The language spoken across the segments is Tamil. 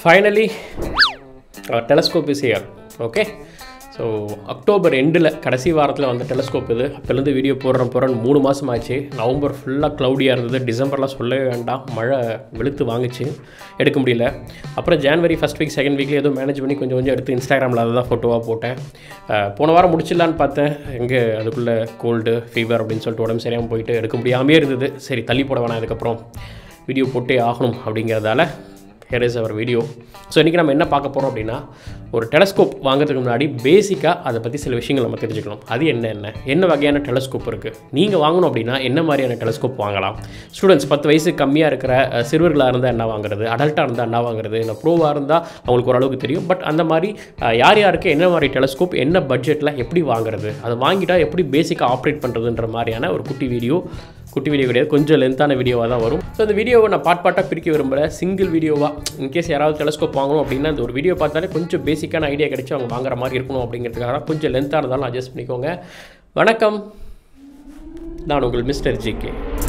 finally telescope is here okay so October எண்டில் கடைசி வாரத்தில் வந்த டெலஸ்கோப் இது அப்போலேருந்து வீடியோ போடுறேன் போகிறேன் மூணு மாதம் ஆச்சு நவம்பர் ஃபுல்லாக க்ளவுடியாக இருந்தது டிசம்பர்லாம் சொல்லவே வேண்டாம் மழை வெளுத்து வாங்குச்சு எடுக்க முடியல அப்புறம் ஜான்வரி ஃபஸ்ட் வீக் செகண்ட் வீக்கில் ஏதோ மேனேஜ் பண்ணி கொஞ்சம் கொஞ்சம் எடுத்து இன்ஸ்டாகிராமில் அதை தான் ஃபோட்டோவாக போட்டேன் அஹ், போன வாரம் முடிச்சிடலான்னு பார்த்தேன் எங்கே அதுக்குள்ளே கோல்டு ஃபீவர் அப்படின்னு சொல்லிட்டு உடம்பு சரியாமல் போயிட்டு எடுக்க முடியாமே இருந்தது சரி தள்ளி போட வேணாம் இதுக்கப்புறம் வீடியோ போட்டே ஆகணும் அப்படிங்கிறதால here is our video so இன்றைக்கி நம்ம என்ன பார்க்க போகிறோம் அப்படின்னா ஒரு டெலஸ்கோப் வாங்குறதுக்கு முன்னாடி பேசிக்காக அதை பற்றி சில விஷயங்கள் நம்ம தெரிஞ்சுக்கணும் அது என்ன என்ன என்ன வகையான டெலஸ்கோப் இருக்குது நீங்கள் வாங்கணும் அப்படின்னா என்ன மாதிரியான டெலஸ்கோப் வாங்கலாம் ஸ்டூடெண்ட்ஸ் பத்து வயசு கம்மியாக இருக்கிற அஹ், சிறுவர்களாக இருந்தால் என்ன வாங்குறது அடல்ட்டாக இருந்தால் என்ன வாங்குறது இல்லை ப்ரோவாக இருந்தால் அவங்களுக்கு ஓரளவுக்கு தெரியும் பட் அந்த மாதிரி அஹ், யார் யாருக்கு என்ன மாதிரி டெலஸ்கோப் என்ன பட்ஜெட்டில் எப்படி வாங்குறது அதை வாங்கிட்டா எப்படி பேசிக்காக ஆப்ரேட் பண்ணுறதுன்ற மாதிரியான ஒரு குட்டி வீடியோ குட்டி வீடியோ கிடையாது கொஞ்சம் லென்த்தான வீடியோவாக தான் வரும் ஸோ இந்த வீடியோவை நான் பார்ட் பார்ட்டாக பிரிக்க விரும்பல சிங்கிள் வீடியோவாக இன்கேஸ் யாராவது டெலஸ்கோப் வாங்கணும் அப்படின்னா இந்த ஒரு வீடியோ பார்த்தாலே கொஞ்சம் பேசிக்கான ஐடியா கிடைச்சு அவங்க வாங்குற மாதிரி இருக்கணும் அப்படிங்கிறதுக்காக கொஞ்சம் லென்த்தாக இருந்தாலும் அட்ஜஸ்ட் பண்ணிக்கோங்க வணக்கம் நான் உங்கள் மிஸ்டர் ஜிகே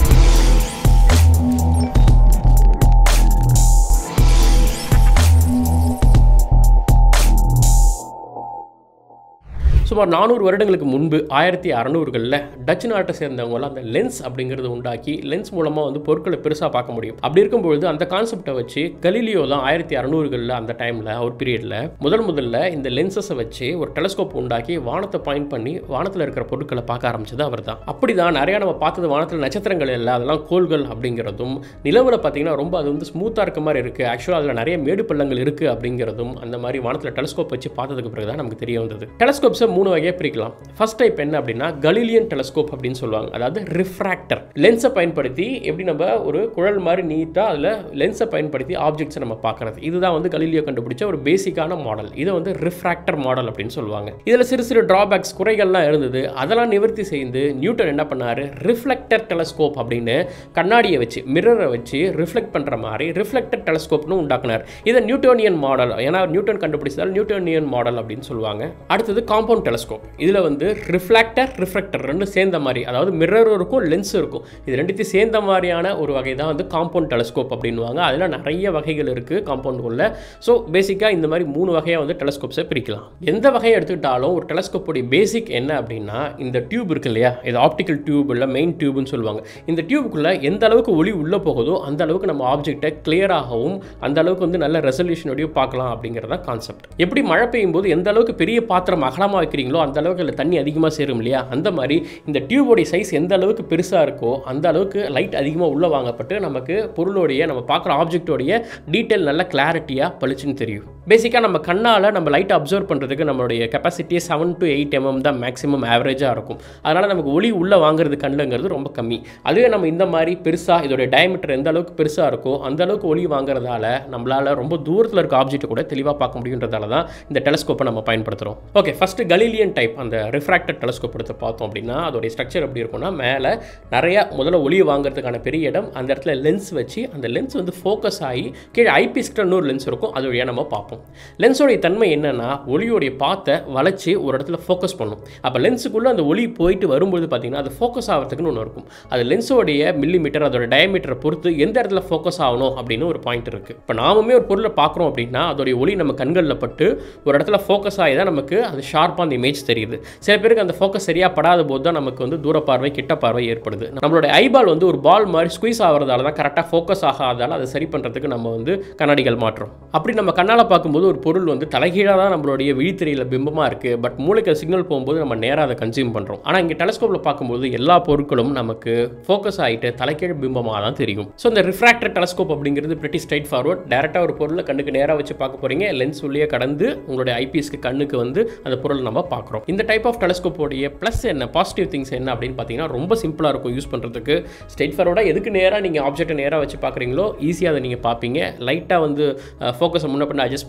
சுமார் நானூறு வருடங்களுக்கு முன்பு ஆயிரத்தி அறநூறுகளில் டச் நாட்டை சேர்ந்தவங்களாம் அந்த லென்ஸ் அப்படிங்கிறது உண்டாக்கி லென்ஸ் மூலமாக வந்து பொருட்களை பெருசாக பார்க்க முடியும் அப்படி இருக்கும்பொழுது அந்த கான்செப்டை வச்சு கலீலியோ தான் ஆயிரத்தி அறநூறுகளில் அந்த டைமில் ஒரு பீரியடில் முதல் முதல்ல இந்த லென்சஸை வச்சு ஒரு டெலஸ்கோப் உண்டாக்கி வானத்தை பாயிண்ட் பண்ணி வானத்தில் இருக்கிற பொருட்களை பார்க்க ஆரம்பிச்சது அவர் தான் அப்படி தான் நிறையா நம்ம பார்த்தது வானத்தில் நட்சத்திரங்கள் இல்லை அதெல்லாம் கோள்கள் அப்படிங்கிறதும் நிலவில் பார்த்தீங்கன்னா ரொம்ப அது வந்து ஸ்மூத்தாக இருக்க மாதிரி இருக்குது ஆக்சுவலாக அதில் நிறைய மேடு பள்ளங்கள் இருக்குது அப்படிங்கிறதும் அந்த மாதிரி வானத்தில் டெலஸ்கோப் வச்சு பார்த்ததுக்கு பிறகு தான் நமக்கு தெரிய வந்தது டெலஸ்கோப்ஸை மூணு வகையாக பிரிக்கலாம் ஃபர்ஸ்ட் டைப் என்ன அப்படின்னா கலீலியன் டெலஸ்கோப் அப்படின்னு சொல்லுவாங்க அதாவது ரிஃப்ராக்டர் லென்ஸை பயன்படுத்தி எப்படி நம்ம ஒரு குழல் மாதிரி நீட்டாக அதில் லென்ஸை பயன்படுத்தி ஆப்ஜெக்ட்ஸை நம்ம பார்க்குறது இதுதான் வந்து கலீலியோ கண்டுபிடிச்ச ஒரு பேசிக்கான மாடல் இதை வந்து ரிஃப்ராக்டர் மாடல் அப்படின்னு சொல்லுவாங்க இதில் சிறு சிறு டிராபேக்ஸ் குறைகள்லாம் இருந்தது அதெல்லாம் நிவர்த்தி செய்து நியூட்டன் என்ன பண்ணாரு ரிஃப்ளெக்டர் டெலஸ்கோப் அப்படின்னு கண்ணாடியை வச்சு மிரரை வச்சு ரிஃப்ளெக்ட் பண்ணுற மாதிரி ரிஃப்ளெக்டர் டெலஸ்கோப்னு உண்டாக்குனார் இதை நியூட்டோனியன் மாடல் ஏன்னா நியூட்டன் கண்டுபிடிச்சதால் நியூட்டோனியன் மாடல் அப்படின்னு சொல்லுவாங்க அடுத்தது காம்பவுண்ட் டெலஸ்கோப் இதில் வந்து ரிஃப்ளாக்டர் ரிஃப்ளெக்டர் ரெண்டும் சேர்ந்த மாதிரி அதாவது மிரரும் இருக்கும் லென்ஸும் இருக்கும் இது ரெண்டுத்தையும் சேர்ந்த மாதிரியான ஒரு வகை தான் வந்து காம்பவுண்ட் டெலஸ்கோப் அப்படின்வாங்க அதில் நிறைய வகைகள் இருக்குது காம்பவுண்டுக்குள்ள ஸோ பேசிக்காக இந்த மாதிரி மூணு வகையாக வந்து டெலஸ்கோப்ஸை பிரிக்கலாம் எந்த வகையை எடுத்துக்கிட்டாலும் ஒரு டெலஸ்கோப்போடைய பேசிக் என்ன அப்படின்னா இந்த டியூப் இருக்கு இல்லையா இது ஆப்டிக்கல் டியூப் இல்லை மெயின் டியூப்னு சொல்லுவாங்க இந்த டியூபுக்குள்ளே எந்த அளவுக்கு ஒளி உள்ளே போகுதோ அந்த அளவுக்கு நம்ம ஆப்ஜெக்டை கிளியராகவும் அந்த அளவுக்கு வந்து நல்ல ரெசல்யூஷனோடையும் பார்க்கலாம் அப்படிங்கிறதா கான்செப்ட் எப்படி மழை பெய்யும் போது எந்த அளவுக்கு பெரிய பாத்திரம் அகலமாக வைக்கிறீங்களோ அந்த அளவுக்கு அதில் தண்ணி அதிகமாக சேரும் இல்லையா அந்த மாதிரி இந்த டியூபோடைய சைஸ் எந்த அளவுக்கு பெருசாக இருக்கோ அந்த அளவுக்கு லைட் அதிகமாக உள்ளே வாங்கப்பட்டு நமக்கு பொருளோடைய நம்ம பார்க்குற ஆப்ஜெக்டோடைய டீட்டெயில் நல்ல கிளாரிட்டியாக பளிச்சுன்னு தெரியும் பேசிக்காக நம்ம கண்ணால் நம்ம லைட்டை அப்சர்வ் பண்ணுறதுக்கு நம்மளுடைய capacity seven to eight mm தான் மேக்ஸிமம் ஆவரேஜாக இருக்கும் அதனால் நமக்கு ஒளி உள்ளே வாங்குறது கண்ணுங்கிறது ரொம்ப கம்மி அதுவே நம்ம இந்த மாதிரி பெருசாக இதோடைய டயமீட்டர் எந்த அளவுக்கு பெருசாக இருக்கோ அந்த அளவுக்கு ஒளி வாங்குறதால நம்மளால் ரொம்ப தூரத்தில் இருக்க ஆப்ஜெக்ட் கூட தெளிவாக பார்க்க முடியுன்றதால தான் இந்த டெலஸ்கோப்பை நம்ம பயன்படுத்துகிறோம் ஓகே ஃபஸ்ட்டு கலீலியன் டைப் அந்த ரிஃப்ராக்டட் டெலஸ்கோப் எடுத்து பார்த்தோம் அப்படின்னா அதோடைய ஸ்ட்ரக்சர் எப்படி இருக்கும்னா மேலே நிறைய முதல்ல ஒளியை வாங்குறதுக்கான பெரிய இடம் அந்த இடத்துல லென்ஸ் வச்சு அந்த லென்ஸ் வந்து ஃபோக்கஸ் ஆகி கீழே ஐபிஸ்கிட்ட இன்னொரு லென்ஸ் இருக்கும் அது வழியாக நம்ம பார்ப்போம் லென்ஸோடைய தன்மை என்னன்னா ஒளியோடைய பாத்தை வளைச்சி ஒரு இடத்துல ஃபோக்கஸ் பண்ணும் அப்போ லென்ஸுக்குள்ளே அந்த ஒளி போயிட்டு வரும்போது பார்த்தீங்கன்னா அது ஃபோக்கஸ் ஆகிறதுக்குன்னு ஒன்று இருக்கும் அது லென்ஸோடைய மில்லி மீட்டர் அதோட டயமீட்டரை பொறுத்து எந்த இடத்துல ஃபோக்கஸ் ஆகணும் அப்படின்னு ஒரு பாயிண்ட் இருக்குது இப்போ நாமுமே ஒரு பொருளை பார்க்குறோம் அப்படின்னா அதோடைய ஒளி நம்ம கண்களில் பட்டு ஒரு இடத்துல ஃபோக்கஸ் ஆகி தான் நமக்கு அது ஷார்ப்பாக அந்த இமேஜ் தெரியுது சில பேருக்கு அந்த ஃபோக்கஸ் சரியாக படாத போது தான் நமக்கு வந்து தூர பார்வை கிட்ட பார்வை ஏற்படுது நம்மளோட ஐபால் வந்து ஒரு பால் மாதிரி ஸ்குவீஸ் ஆகிறதால தான் கரெக்டாக ஃபோக்கஸ் ஆகாதால அதை சரி பண்ணுறதுக்கு நம்ம வந்து கண்ணாடிகள் மாற்றோம் அப்படி நம்ம கண்ணால் பார்க்கும்போது ஒரு பொருள் வந்து தலைகீழாக தான் நம்மளுடைய விழித்திரையில் பிம்பமாக இருக்குது பட் மூளைக்கு சிக்னல் போகும்போது நம்ம நேராக அதை கன்சியூம் பண்ணுறோம் ஆனால் இங்கே டெலஸ்கோப்பில் பார்க்கும்போது எல்லா பொருட்களும் நமக்கு ஃபோக்கஸ் ஆகிட்டு தலைகீழ் பிம்பமாக தான் தெரியும் ஸோ இந்த ரிஃப்ராக்டர் டெலஸ்கோப் அப்படிங்கிறது பிரிட்டி ஸ்ட்ரைட் ஃபார்வர்ட் டேரெக்டாக ஒரு பொருளை கண்ணுக்கு நேராக வச்சு பார்க்க போகிறீங்க லென்ஸ் உள்ளே கடந்து உங்களுடைய ஐபிஎஸ்க்கு கண்ணுக்கு வந்து அந்த பொருளை நம்ம பார்க்குறோம் இந்த டைப் ஆஃப் டெலஸ்கோப்போடைய ப்ளஸ் என்ன பாசிட்டிவ் திங்ஸ் என்ன அப்படின்னு பார்த்தீங்கன்னா ரொம்ப சிம்பிளாக இருக்கும் யூஸ் பண்ணுறதுக்கு ஸ்ட்ரைட் ஃபார்வர்டாக எதுக்கு நேராக நீங்கள் ஆப்ஜெக்ட்டை நேராக வச்சு பார்க்குறீங்களோ ஈஸியாக அதை நீங்கள் பார்ப்பீங்க லைட்டாக வந்து ஃபோக்கஸை முன்ன பண்ண அட்ஜஸ்ட்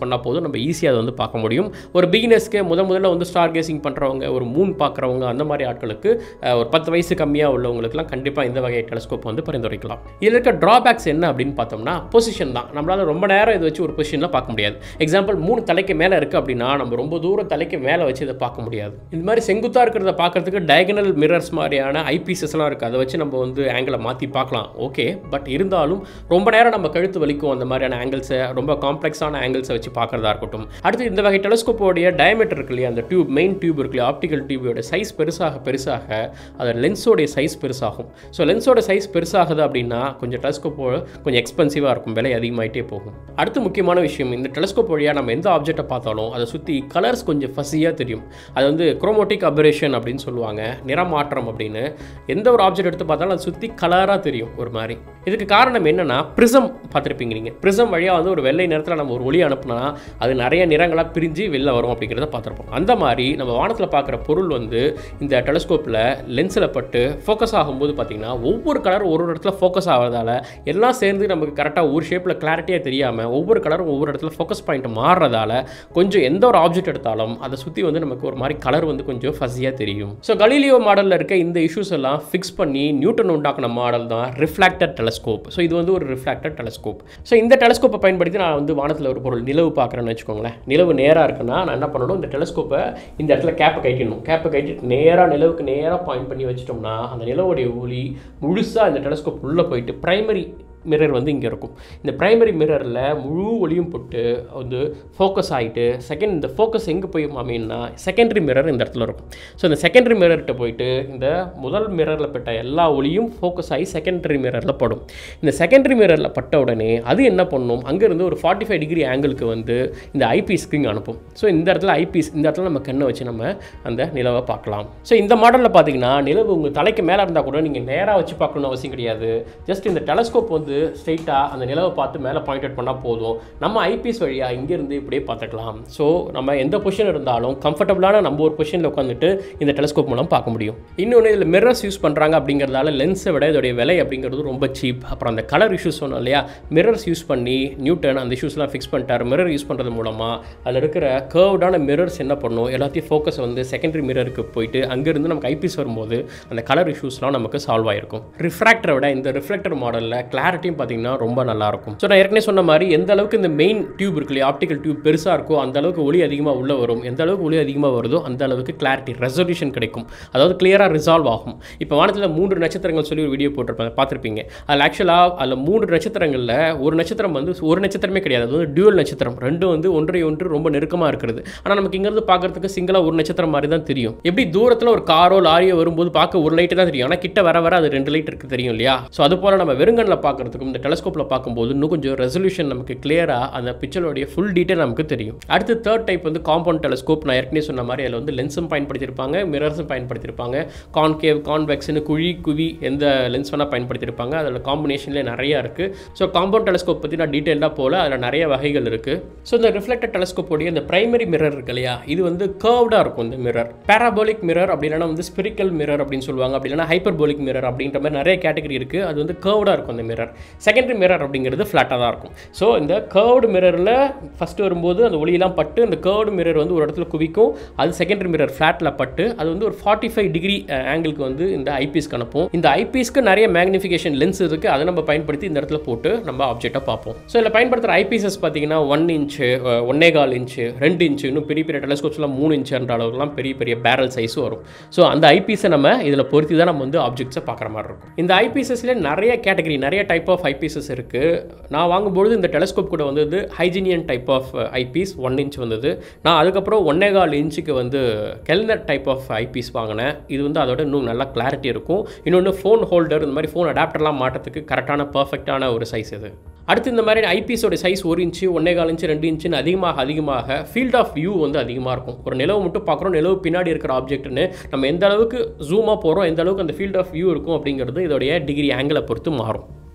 பண்ணால் போதும் நம்ம ஈஸியாக அதை வந்து பார்க்க முடியும் ஒரு பிகினர்ஸ்க்கு முத முதல்ல வந்து ஸ்டார் கேசிங் பண்ணுறவங்க ஒரு மூன் பார்க்குறவங்க அந்த மாதிரி ஆட்களுக்கு அஹ், ஒரு பத்து வயசு கம்மியாக உள்ளவங்களுக்குலாம் கண்டிப்பாக இந்த வகை டெலஸ்கோப் வந்து பரிந்துரைக்கலாம் இதில் இருக்க ட்ராபேக்ஸ் என்ன அப்படின்னு பார்த்தோம்னா பொசிஷன் தான் நம்மளால் ரொம்ப நேரம் இதை வச்சு ஒரு பொசிஷனில் பார்க்க முடியாது எக்ஸாம்பிள் மூணு தலைக்கு மேலே இருக்குது அப்படின்னா நம்ம ரொம்ப தூரம் தலைக்கு மேலே வச்சு இதை பார்க்க முடியாது இந்த மாதிரி செங்குத்தாக இருக்கிறத பார்க்கறதுக்கு டயகனல் மிரர்ஸ் மாதிரியான ஐபீசஸ்லாம் இருக்குது அதை வச்சு நம்ம வந்து ஆங்கிளை மாற்றி பார்க்கலாம் ஓகே பட் இருந்தாலும் ரொம்ப நேரம் நம்ம கழுத்து வலிக்கும் அந்த மாதிரியான ஆங்கிள்ஸை ரொம்ப காம்ப்ளெக்ஸான ஆங்கிள்ஸை வச்சு பார்க்குறதா இருக்கட்டும் அடுத்து இந்த வகை டெலஸ்கோப்போடைய டயமீட்டர் இருக்கு இல்லையா அந்த டியூப் மெயின் டியூப் இருக்கு இல்லையா ஆப்டிக்கல் டியூபோட சைஸ் பெருசாக பெருசாக அது லென்ஸோடைய சைஸ் பெருசாகும் ஸோ லென்ஸோட சைஸ் பெருசாகுது அப்படின்னா கொஞ்சம் டெலஸ்கோப்போ கொஞ்சம் எக்ஸ்பென்சிவாக இருக்கும் விலை அதிகமாயிட்டே போகும் அடுத்து முக்கியமான விஷயம் இந்த டெலஸ்கோப் வழியாக நம்ம எந்த ஆப்ஜெக்ட்டை பார்த்தாலும் அதை சுற்றி கலர்ஸ் கொஞ்சம் ஃபஸியாக தெரியும் அது வந்து குரோமோட்டிக் அபரேஷன் அப்படின்னு சொல்லுவாங்க நிறமாற்றம் அப்படின்னு எந்த ஒரு ஆப்ஜெக்ட் எடுத்து பார்த்தாலும் அது சுற்றி கலராக தெரியும் ஒரு மாதிரி இதுக்கு காரணம் என்னன்னா ப்ரிசம் பார்த்துருப்பீங்க நீங்கள் ப்ரிசம் வழியாக வந்து ஒரு வெள்ளை நிறத்தில் நம்ம ஒரு ஒளி அனுப்புனா அது நிறைய நிறங்களாக பிரிஞ்சு வெளில வரும் அப்படிங்கிறத பார்த்துருப்போம் அந்த மாதிரி நம்ம வானத்தில் பார்க்குற பொருள் வந்து இந்த டெலஸ்கோப்பில் லென்ஸில் பட்டு ஃபோக்கஸ் ஆகும்போது பார்த்தீங்கன்னா ஒவ்வொரு கலர் ஒரு ஒரு இடத்துல ஃபோக்கஸ் ஆகிறதால எல்லாம் சேர்ந்து நமக்கு கரெக்டாக ஒரு ஷேப்பில் கிளாரிட்டியாக தெரியாமல் ஒவ்வொரு கலரும் ஒவ்வொரு இடத்துல ஃபோக்கஸ் பாயிண்ட் மாறுறதால கொஞ்சம் எந்த ஒரு ஆப்ஜெக்ட் எடுத்தாலும் அதை சுற்றி வந்து நமக்கு ஒரு மாதிரி கலர் வந்து கொஞ்சம் ஃபஸியாக தெரியும் ஸோ கலீலியோ மாடலில் இருக்க இந்த இஷ்யூஸ் எல்லாம் ஃபிக்ஸ் பண்ணி நியூட்டன் உண்டாக்குன மாடல் தான் ரிஃப்ளாக்டட் டெலஸ்கோப் ஸோ இது வந்து ஒரு ரிஃப்ளாக்டட் டெலஸ்கோப் ஸோ இந்த டெலஸ்கோப்பை பயன்படுத்தி நான் வந்து வானத்தில் ஒரு பொருள் நிலவு பார்க்குறேன்னு வச்சுக்கோங்களேன் நிலவு நேராக இருக்குன்னா நான் என்ன பண்ணணும் இந்த டெலஸ்கோப்பை இந்த இடத்துல கேப்பை கட்டிடணும் கேப்பை கட்டிட்டு நேராக நிலவுக்கு நேராக பாயிண்ட் பண்ணி வச்சிட்டோம்னா அந்த நிலவுடைய ஒளி முழுசாக இந்த டெலஸ்கோப் உள்ளே போயிட்டு பிரைமரி மிரர் வந்து இங்கே இருக்கும் இந்த பிரைமரி மிரரில் முழு ஒளியும் போட்டு வந்து ஃபோக்கஸ் ஆகிட்டு செகண்ட் இந்த ஃபோக்கஸ் எங்கே போய் அமைன்னா செகண்டரி மிரர் இந்த இடத்துல இருக்கும் ஸோ இந்த செகண்டரி மிரர்கிட்ட போயிட்டு இந்த முதல் மிரரில் பட்ட எல்லா ஒளியும் ஃபோக்கஸ் ஆகி செகண்டரி மிரரில் படும் இந்த செகண்டரி மிரரில் பட்ட உடனே அது என்ன பண்ணும் அங்கேருந்து ஒரு ஃபார்ட்டி ஃபைவ் டிகிரி ஆங்கிளுக்கு வந்து இந்த ஐபிஎஸ்க்கு இங்கே அனுப்பும் ஸோ இந்த இடத்துல ஐபிஎஸ் இந்த இடத்துல நம்ம கண்ணை வச்சு நம்ம அந்த நிலவை பார்க்கலாம் ஸோ இந்த மாடலில் பார்த்தீங்கன்னா நிலவு உங்கள் தலைக்கு மேலே இருந்தால் கூட நீங்கள் நேராக வச்சு பார்க்கணும்னு அவசியம் கிடையாது ஜஸ்ட் இந்த டெலஸ்கோப் வந்து ஸ்ட்ரெயிட்டாக அந்த நிலவை பார்த்து மேலே பாயிண்ட் அவுட் பண்ணால் போதும் நம்ம ஐபிஎஸ் வழியாக இங்கேருந்து இப்படியே பார்த்துக்கலாம் ஸோ நம்ம எந்த பொசிஷன் இருந்தாலும் கம்ஃபர்டபுளான நம்ம ஒரு பொசிஷனில் உட்காந்துட்டு இந்த டெலஸ்கோப் மூலம் பார்க்க முடியும் இன்னொன்று இதில் மிரர்ஸ் யூஸ் பண்ணுறாங்க அப்படிங்கிறதால லென்ஸை விட இதோடைய விலை அப்படிங்கிறது ரொம்ப சீப் அப்புறம் அந்த கலர் இஷ்யூஸ் சொன்னோம் இல்லையா மிரர்ஸ் யூஸ் பண்ணி நியூட்டன் அந்த இஷ்யூஸ்லாம் ஃபிக்ஸ் பண்ணிட்டார் மிரர் யூஸ் பண்ணுறது மூலமாக அதில் இருக்கிற கர்வ்டான மிரர்ஸ் என்ன பண்ணும் எல்லாத்தையும் ஃபோக்கஸ் வந்து செகண்டரி மிரருக்கு போயிட்டு அங்கேருந்து நமக்கு ஐபிஎஸ் வரும்போது அந்த கலர் இஷ்யூஸ்லாம் நமக்கு சால்வ் ஆயிருக்கும் ரிஃப்ராக்டரை விட இந்த ரிஃப்ளெக்டர் மாடலில் கிளாரிட்டியும் பார்த்தீங்கன்னா ரொம்ப நல்லா இருக்கும் ஸோ நான் ஏற்கனவே சொன்ன மாதிரி எந்த அளவுக்கு இந்த மெயின் டியூப் இருக்கு இல்லையா ஆப்டிக்கல் டியூப் பெருசாக இருக்கோ அந்த அளவுக்கு ஒளி அதிகமாக உள்ள வரும் எந்த அளவுக்கு ஒளி அதிகமாக வருதோ அந்த அளவுக்கு கிளாரிட்டி ரெசல்யூஷன் கிடைக்கும் அதாவது கிளியராக ரிசால்வ் ஆகும் இப்போ வானத்தில் மூன்று நட்சத்திரங்கள் சொல்லி ஒரு வீடியோ போட்டிருப்பேன் பார்த்துருப்பீங்க அதில் ஆக்சுவலாக அதில் மூன்று நட்சத்திரங்களில் ஒரு நட்சத்திரம் வந்து ஒரு நட்சத்திரமே கிடையாது அது வந்து டியூவல் நட்சத்திரம் ரெண்டும் வந்து ஒன்றை ஒன்று ரொம்ப நெருக்கமாக இருக்கிறது ஆனால் நமக்கு இங்கேருந்து பார்க்கறதுக்கு சிங்கிளாக ஒரு நட்சத்திரம் மாதிரி தான் தெரியும் எப்படி தூரத்தில் ஒரு காரோ லாரியோ வரும்போது பார்க்க ஒரு லைட்டு தான் தெரியும் ஆனால் கிட்ட வர வர அது ரெண்டு லைட் இருக்கு தெரியும் இல்லையா ஸோ அது போல் நம்ம வெறுங்கண்ணில் பார்க்கறதுக்கும் இந்த டெலஸ்கோப்பில் பார்க்கும்போது இன்னும் கொஞ்சம் ரெசல்யூஷன் நமக்கு கிளியராக அந்த பிக்சரோடைய ஃபுல் டீட்டெயில் நமக்கு தெரியும் அடுத்து தேர்ட் டைப் வந்து காம்பவுண்ட் டெலஸ்கோப் நான் ஏற்கனவே சொன்ன மாதிரி அதில் வந்து லென்ஸும் பயன்படுத்தியிருப்பாங்க மிரர்ஸும் பயன்படுத்தியிருப்பாங்க கான்கேவ் கான்வெக்ஸ்னு குழி குவி எந்த லென்ஸ் வேணால் பயன்படுத்தியிருப்பாங்க அதில் காம்பினேஷன்லேயே நிறையா இருக்குது ஸோ காம்பவுண்ட் டெலஸ்கோப் பற்றி நான் டீட்டெயிலாக போல அதில் நிறைய வகைகள் இருக்குது ஸோ இந்த ரிஃப்ளெக்டட் டெலஸ்கோப்போடைய இந்த பிரைமரி மிரர் இருக்கு இல்லையா இது வந்து கர்வ்டாக இருக்கும் இந்த மிரர் பேராபோலிக் மிரர் அப்படி இல்லைனா வந்து ஸ்பிரிக்கல் மிரர் அப்படின்னு சொல்லுவாங்க அப்படி இல்லைனா ஹைப்பர்போலிக் மிரர் அப்படின்ற மாதிரி நிறைய கேட்டகரி இருக்குது அது வந்து கர்வ்டாக இருக்கும் அந்த மிரர் செகண்டரி மிரர் அப்படிங்கிறது ஃப்ளாட்டாக தான் இருக்கும் ஸோ இந்த கர்வ்டு மிரரில் ஃபஸ்ட்டு வரும்போது அந்த ஒளியெல்லாம் பட்டு அந்த கர்வ்டு மிரர் வந்து ஒரு இடத்துல குவிக்கும் அது செகண்டரி மிரர் ஃப்ளாட்டில் பட்டு அது வந்து ஒரு ஃபார்ட்டி ஃபைவ் டிகிரி ஆங்கிளுக்கு வந்து இந்த ஐபிஎஸ்க்கு அனுப்பும் இந்த ஐபிஎஸ்க்கு நிறைய மேக்னிஃபிகேஷன் லென்ஸ் இருக்குது அதை நம்ம பயன்படுத்தி இந்த இடத்துல போட்டு நம்ம ஆப்ஜெக்டாக பார்ப்போம் ஸோ இதில் பயன்படுத்துகிற ஐபிஎஸ்எஸ் பார்த்தீங்கன்னா ஒன் இன்ச்சு ஒன்னே கால் இன்ச்சு ரெண்டு இன்ச்சு இன்னும் பெரிய பெரிய டெலஸ்கோப்ஸ்லாம் மூணு இன்ச்சுன்ற அளவுக்குலாம் பெரிய பெரிய பேரல் சைஸும் வரும் ஸோ அந்த ஐபிஎஸை நம்ம இதில் பொருத்தி தான் நம்ம வந்து ஆப்ஜெக்ட்ஸை பார்க்குற மாதிரி இருக்கும் இந்த ஐபிஎஸ்எஸ்ல நிறைய கேட்டகரி நிறைய டைப் ஆஃப் ஐபிஎஸ்எஸ் இருக்குது நான் வாங்கும்பொழுது இந்த டெலஸ்கோப் கூட வந்தது Huygenian type of eyepiece one inch வந்தது நான் அதுக்கப்புறம் ஒன்னே கால் இன்ச்சுக்கு வந்து கெல்னர் டைப் ஆஃப் ஐபீஸ் வாங்கினேன் இது வந்து அதோட இன்னும் நல்லா கிளாரிட்டி இருக்கும் இன்னொன்று ஃபோன் ஹோல்டர் இந்த மாதிரி ஃபோன் அடாப்டர்லாம் மாட்டத்துக்கு கரெக்டான பர்ஃபெக்டான ஒரு சைஸ் இது அடுத்து இந்த மாதிரி ஐபிஎஸோட சைஸ் ஒரு இன்ச்சு ஒன்னே கால் இன்ச்சு ரெண்டு இன்ச்சுன்னு அதிகமாக அதிகமாக ஃபீல்ட் ஆஃப் வியூ வந்து அதிகமாக இருக்கும் ஒரு நிலவு மட்டும் பார்க்குறோம் நிலவு பின்னாடி இருக்கிற ஆப்ஜெக்ட்னு நம்ம எந்த அளவுக்கு ஜூமாக போகிறோம் எந்த அளவுக்கு அந்த ஃபீல்ட் ஆஃப் வியூ இருக்கும் அப்படிங்கிறது இதோடைய டிகிரி ஆங்கிளை பொறுத்து மாறும்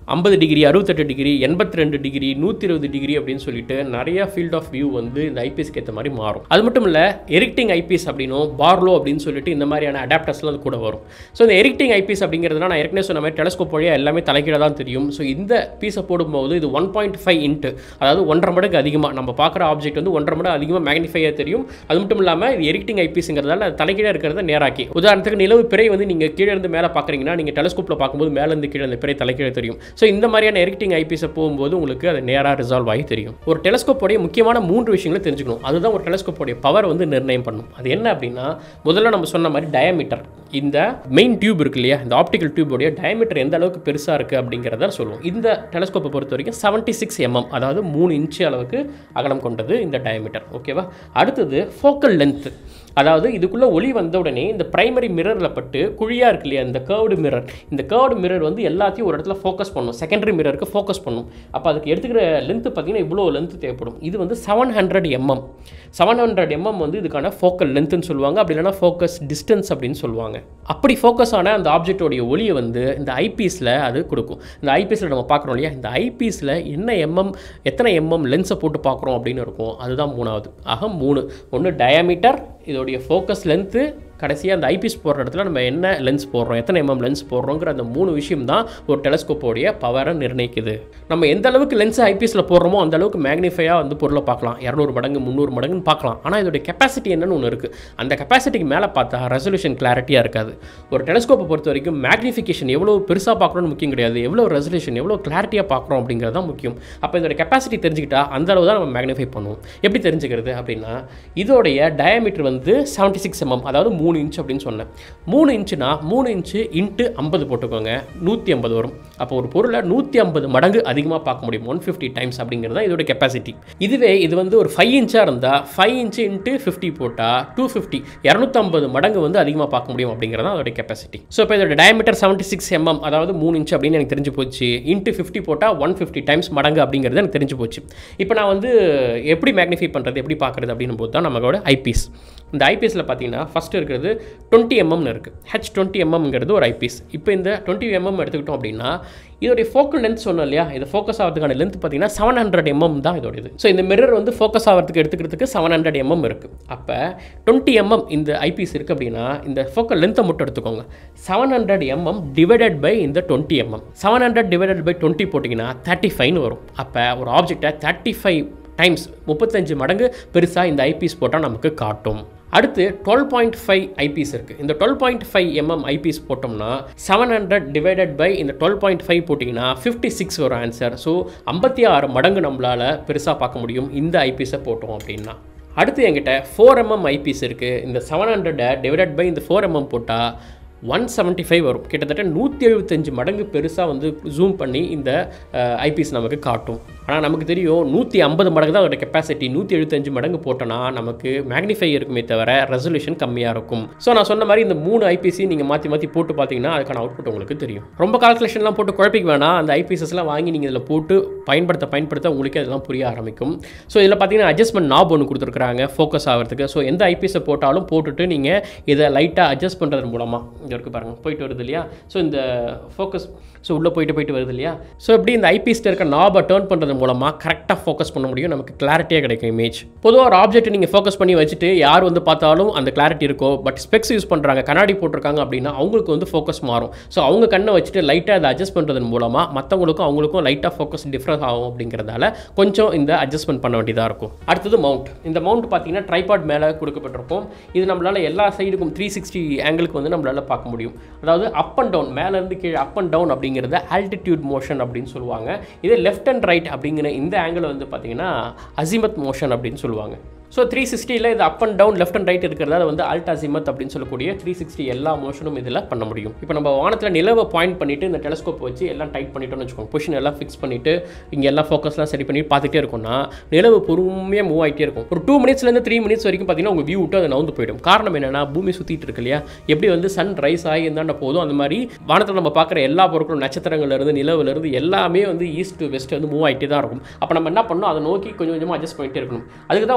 ஐம்பது டிகிரி அறுபத்தெட்டு டிகிரி எண்பத்தி ரெண்டு டிகிரி நூற்றி இருபது டிகிரி அப்படின்னு சொல்லிட்டு நிறைய ஃபீல்ட் ஆஃப் வியூ வந்து இந்த ஐபிஎஸ்க்கு ஏற்ற மாதிரி மாறும் அது மட்டும் இல்லை எரிக்டிங் ஐபிஎஸ் அப்படின்னும் பார்லோ அப்படின்னு சொல்லிட்டு இந்த மாதிரியான அடாப்டர்ஸ்லாம் அது கூட வரும் ஸோ இந்த எரிக்டிங் ஐபிஎஸ் அப்படிங்கிறதுனா நான் ஏற்கனவே சொன்ன மாதிரி டெலஸ்கோப் வழியாக எல்லாமே தலைக்கீழ தான் தெரியும் ஸோ இந்த பீஸை போடும்போது இது ஒன் பாயிண்ட் ஃபைவ் இன்ட்டு அதாவது ஒன்றரை மடங்கு அதிகமாக நம்ம பார்க்குற ஆப்ஜெக்ட் வந்து ஒன்றரை மடங்கு அதிகமாக மேக்னிஃபையாக தெரியும் அது மட்டும் இல்லாமல் இது எரிக்டிங் ஐபிஎஸ்ங்கிறதால தலைக்கீழ இருக்கிறத நேராக்கி உதாரணத்துக்கு நிலவு பிறை வந்து நீங்கள் கீழே இருந்து மேலே பார்க்குறீங்கன்னா நீங்கள் டெலஸ்கோப்பில் பார்க்கும்போது மேலே இருந்து கீழே அந்த பிறை தலைக்கீழ தெரியும் ஸோ இந்த மாதிரியான எரிக்டிங் ஐபிஎஸை போகும்போது உங்களுக்கு அது நேராக ரிசால்வ் ஆகி தெரியும் ஒரு டெலஸ்கோப்போடைய முக்கியமான மூன்று விஷயங்களை தெரிஞ்சுக்கணும் அதுதான் ஒரு டெலஸ்கோப்போடைய பவர் வந்து நிர்ணயம் பண்ணும் அது என்ன அப்படின்னா முதல்ல நம்ம சொன்ன மாதிரி டயமீட்டர் இந்த மெயின் டியூப் இருக்கு இல்லையா இந்த ஆப்டிக்கல் டியூபோடைய டயமீட்டர் எந்த அளவுக்கு பெருசாக இருக்குது அப்படிங்கிறத சொல்லுவோம் இந்த டெலஸ்கோப்பை பொறுத்த வரைக்கும் செவன்ட்டி சிக்ஸ் எம்எம் அதாவது மூணு இன்ச்சு அளவுக்கு அகலம் கொண்டது இந்த டயமீட்டர் ஓகேவா அடுத்தது ஃபோக்கல் லென்த்து அதாவது இதுக்குள்ளே ஒளி வந்த உடனே இந்த பிரைமரி மிரரில் பட்டு குழியாக இருக்கு இல்லையா இந்த கேர்டு மிரர் இந்த கேர்டு மிரர் வந்து எல்லாத்தையும் ஒரு இடத்துல ஃபோக்கஸ் பண்ணும் செகண்டரி மிரருக்கு ஃபோக்கஸ் பண்ணும் அப்போ அதுக்கு எடுத்துக்கிற லென்த்து பார்த்தீங்கன்னா இவ்வளோ லென்த்து தேவைப்படும் இது வந்து seven hundred mm seven hundred mm வந்து இதுக்கான ஃபோக்கல் லென்த்துன்னு சொல்லுவாங்க அப்படி இல்லைனா ஃபோக்கஸ் டிஸ்டன்ஸ் அப்படின்னு சொல்லுவாங்க அப்படி ஃபோக்கஸ் ஆன அந்த ஆப்ஜெக்டோடைய ஒளியை வந்து இந்த ஐபீஸில் அது கொடுக்கும் இந்த ஐபீஸில் நம்ம பார்க்குறோம் இல்லையா இந்த ஐபீஸில் என்ன எம்எம் எத்தனை எம்எம் லென்ஸை போட்டு பார்க்குறோம் அப்படின்னு இருக்கும் அதுதான் மூணாவது ஆக மூணு ஒன்று டயாமீட்டர் இதோடைய ஃபோக்கஸ் லென்த்து கடைசியாக அந்த ஐபிஎஸ் போடுற இடத்துல நம்ம என்ன லென்ஸ் போடுறோம் எத்தனை எம்எம் லென்ஸ் போடுறோங்கிற அந்த மூணு விஷயம் தான் ஒரு டெலஸ்கோப்போடைய பவரை நிர்ணயிக்குது நம்ம எந்த அளவுக்கு லென்ஸ் ஐபிஎஸ்ல போடுறோமோ அந்த அளவுக்கு மேக்னிஃபையாக வந்து பொருளை பார்க்கலாம் இரநூறு மடங்கு முந்நூறு மடங்குன்னு பார்க்கலாம் ஆனால் இதோடைய கெப்பாசிட்டி என்னன்னு ஒன்று இருக்குது அந்த கெப்பாசிட்டிக்கு மேலே பார்த்தா ரெசல்யூஷன் கிளாரிட்டியாக இருக்காது ஒரு டெலஸ்கோப்பை பொறுத்த வரைக்கும் மேக்னிஃபிகேஷன் எவ்வளோ பெருசாக பார்க்கணும்னு முக்கியம் கிடையாது எவ்வளோ ரெசல்யூஷன் எவ்வளோ கிளாரிட்டியாக பார்க்குறோம் அப்படிங்கிறது தான் முக்கியம் அப்போ இதோட கெப்பாசிட்டி தெரிஞ்சுக்கிட்டா அந்த அளவு தான் நம்ம மேக்னிஃபை பண்ணுவோம் எப்படி தெரிஞ்சுக்கிறது அப்படின்னா இதோடைய டயாமீட்டர் வந்து செவன்ட்டி சிக்ஸ் எம்எம் அதாவது மூணு இன்ச் அப்படின்னு சொன்னேன் மூணு இன்ச்சுனா மூணு இன்ச்சு இன்ட்டு ஐம்பது போட்டுக்கோங்க நூற்றி ஐம்பது வரும் அப்போ ஒரு பொருளை நூற்றி ஐம்பது மடங்கு அதிகமாக பார்க்க முடியும் ஒன் ஃபிஃப்டி டைம்ஸ் அப்படிங்கிறது தான் இதோட கெப்பாசிட்டி இதுவே இது வந்து ஒரு ஃபைவ் இன்ச்சாக இருந்தால் ஃபைவ் இன்ச்சு இன்ட்டு ஃபிஃப்டி போட்டால் டூ ஃபிஃப்டி இரநூத்தம்பது மடங்கு வந்து அதிகமாக பார்க்க முடியும் அப்படிங்கிறது தான் அதோட கெப்பாசிட்டி ஸோ இப்போ இதோட டயமீட்டர் செவன்ட்டி சிக்ஸ் எம்எம் அதாவது மூணு இன்ச் அப்படின்னு எனக்கு தெரிஞ்சு போச்சு இன்ட்டு ஃபிஃப்டி போட்டால் ஒன் ஃபிஃப்டி டைம்ஸ் மடங்கு அப்படிங்கிறது எனக்கு தெரிஞ்சு போச்சு இப்போ நான் வந்து எப்படி மேக்னிஃபை பண்ணுறது எப்படி பார்க்குறது அப்படின்னு போது தான் நம்மளோட ஐபிஎஸ் இந்த ஐபிஎஸ்ல பார்த்தீங்கன்னா ஃபஸ்ட்டு இருக்கிறது டுவெண்ட்டி எம்எம்னு இருக்குது ஹெச் டுவெண்ட்டி எம்எம்ங்கிறது ஒரு ஐபிஎஸ் இப்போ இந்த டுவெண்ட்டி எம்எம் எடுத்துக்கிட்டோம் அப்படின்னா இதோடைய ஃபோக்கல் லென்த் சொன்னோம் இல்லையா இது ஃபோக்கஸ் ஆகிறதுக்கான லென்த் பார்த்தீங்கன்னா செவன் ஹண்ட்ரட் எம்எம் தான் இதோட இது ஸோ இந்த மிரர் வந்து ஃபோக்கஸ் ஆகிறதுக்கு எடுத்துக்கிறதுக்கு செவன் ஹண்ட்ரட் எம்எம் இருக்குது அப்போ டுவெண்ட்டி எம்எம் இந்த ஐபிஎஸ் இருக்குது அப்படின்னா இந்த ஃபோக்கல் லென்த்தை மட்டும் எடுத்துக்கோங்க seven hundred mm divided by இந்த twenty mm seven hundred divided by twenty போட்டிங்கன்னா தேர்ட்டி ஃபைவ்னு வரும் அப்போ ஒரு ஆப்ஜெக்டை தேர்ட்டி ஃபைவ் டைம்ஸ் முப்பத்தஞ்சு மடங்கு பெருசாக இந்த ஐபிஎஸ் போட்டால் நமக்கு காட்டும் அடுத்து டுவெல் பாயிண்ட் ஃபைவ் ஐபிஎஸ் இருக்குது இந்த twelve point five mm eyepiece போட்டோம்னா செவன் ஹண்ட்ரட் டிவைடட் பை இந்த டுவெல் பாயிண்ட் ஃபைவ் போட்டிங்கன்னா ஃபிஃப்டி சிக்ஸ் வரும் ஆன்சர் ஸோ ஐம்பத்தி ஆறு மடங்கு நம்மளால் பெருசாக பார்க்க முடியும் இந்த ஐபிஎஸை போட்டோம் அப்படின்னா அடுத்து என்கிட்ட ஃபோர் எம்எம் ஐபிஎஸ் இருக்குது இந்த செவன் ஹண்ட்ரடை டிவைடட் பை இந்த ஃபோர் எம்எம் போட்டால் ஒன் செவன்ட்டி ஃபைவ் வரும் கிட்டத்தட்ட நூற்றி எழுபத்தஞ்சு மடங்கு பெருசாக வந்து ஜூம் பண்ணி இந்த ஐபிஎஸ் நமக்கு காட்டும் ஆனால் நமக்கு தெரியும் நூற்றி ஐம்பது மடங்கு தான் அதோட கெப்பாசிட்டி நூற்றி எழுபத்தஞ்சு மடங்கு போட்டோன்னா நமக்கு மேக்னிஃபை இருக்குமே தவிர ரெசல்யூஷன் கம்மியாக இருக்கும் ஸோ நான் சொன்ன மாதிரி இந்த மூணு ஐபிஎஸ்சி நீங்கள் மாற்றி மாற்றி போட்டு பார்த்தீங்கன்னா அதுக்கான அவுட்புட் உங்களுக்கு தெரியும் ரொம்ப கால்குலேஷன்லாம் போட்டு குழப்பிக்க வேணாம் அந்த ஐபிஎஸ்எஸ்லாம் வாங்கி நீங்கள் இதில் போட்டு பயன்படுத்த பயன்படுத்த உங்களுக்கு அதெல்லாம் புரிய ஆரம்பிக்கும் ஸோ இதில் பார்த்தீங்கன்னா அட்ஜஸ்ட்மெண்ட் நாப் ஒன்று கொடுத்துருக்காங்க ஃபோக்கஸ் ஆகிறதுக்கு ஸோ எந்த ஐபிஎஸ்ஸை போட்டாலும் போட்டுட்டு நீங்கள் இதை லைட்டாக அட்ஜஸ்ட் பண்ணுறது மூலமாக இங்கே இருக்குது பாருங்கள் போயிட்டு வருது இல்லையா ஸோ இந்த ஃபோக்கஸ் ஸோ உள்ளே போயிட்டு போயிட்டு வருது இல்லையா ஸோ இப்படி இந்த ஐபிஎஸ்ல இருக்க நாபை டேர்ன் பண்ணுறது மூலமாக கரெக்டாக ஃபோக்கஸ் பண்ண முடியும் நமக்கு கிளாரிட்டியாக கிடைக்கும் இமேஜ் பொதுவாக ஒரு ஆப்ஜெக்ட் நீங்கள் ஃபோக்கஸ் பண்ணி வச்சுட்டு யார் வந்து பார்த்தாலும் அந்த கிளாரிட்டி இருக்கோ பட் ஸ்பெக்ஸ் யூஸ் பண்ணுறாங்க கண்ணாடி போட்டிருக்காங்க அப்படின்னா அவங்களுக்கு வந்து ஃபோக்கஸ் மாறும் ஸோ அவங்க கண்ணை வச்சுட்டு லைட்டாக அதை அட்ஜஸ்ட் பண்ணுறதன் மூலமாக மற்றவங்களுக்கும் அவங்களுக்கும் லைட்டாக ஃபோக்கஸ் டிஃப்ரென்ஸ் ஆகும் அப்படிங்கிறதால கொஞ்சம் இந்த அட்ஜஸ்ட்மெண்ட் பண்ண வேண்டியதாக இருக்கும் அடுத்தது மவுண்ட் இந்த மவுண்ட் பார்த்தீங்கன்னா ட்ரைபாட் மேலே கொடுக்கப்பட்டிருக்கும் இது நம்மளால் எல்லா சைடுக்கும் த்ரீ சிக்ஸ்டி ஆங்கிளுக்கு வந்து நம்மளால் பார்க்க முடியும் அதாவது அப் அண்ட் டவுன் மேலேருந்து கீழே அப் அண்ட் டவுன் அப்படிங்கிறத ஆல்டிடியூட் மோஷன் அப்படின்னு சொல்லுவாங்க இதே லெஃப்ட் அண்ட் ரைட் அப்படிங்கிற இந்த ஆங்கிள் வந்து பார்த்தீங்கன்னா அசிமத் மோஷன் அப்படின்னு சொல்லுவாங்க ஸோ த்ரீ சிக்ஸ்டியில் இது up and down left and right இருக்கிறதால வந்து அல்ட் அசிமத் அப்படின்னு சொல்லக்கூடிய த்ரீ சிக்ஸ்டி எல்லா மோஷனும் இதில் பண்ண முடியும் இப்போ நம்ம வானத்தில் நிலவை பாயிண்ட் பண்ணிவிட்டு இந்த டெலஸ்கோப் வச்சு எல்லாம் டைட் பண்ணிட்டோம்னு வச்சுக்கோங்க பொசிஷன் எல்லாம் ஃபிக்ஸ் பண்ணிவிட்டு இங்கே எல்லாம் ஃபோக்கஸ்லாம் சரி பண்ணி பார்த்துட்டே இருக்கோம்னா நிலவு பொறுமையாக மூவ் ஆகிட்டே இருக்கும் ஒரு டூ மினிட்ஸ்லேருந்து த்ரீ மினிட்ஸ் வரைக்கும் பார்த்தீங்கன்னா உங்கள் வியூ விட்டு அது நவுந்து போயிடும் காரணம் என்னென்னா பூமி சுற்றிட்டு இருக்கு இல்லையா எப்படி வந்து சன் ரைஸ் ஆகி இருந்தாண்ட போதும் அந்த மாதிரி வானத்தில் நம்ம பார்க்குற எல்லா பொருட்களும் நட்சத்திரங்கள்லேருந்து நிலவுலேருந்து எல்லாமே வந்து ஈஸ்ட் வெஸ்ட் வந்து மூவ் ஆகிட்டே தான் இருக்கும் அப்போ நம்ம என்ன பண்ணணும் அதை நோக்கி கொஞ்சம் கொஞ்சமாக அட்ஜஸ்ட் பண்ணிட்டே இருக்கணும் அதுக்கு தான் உங்களுக்கு வந்து இங்கே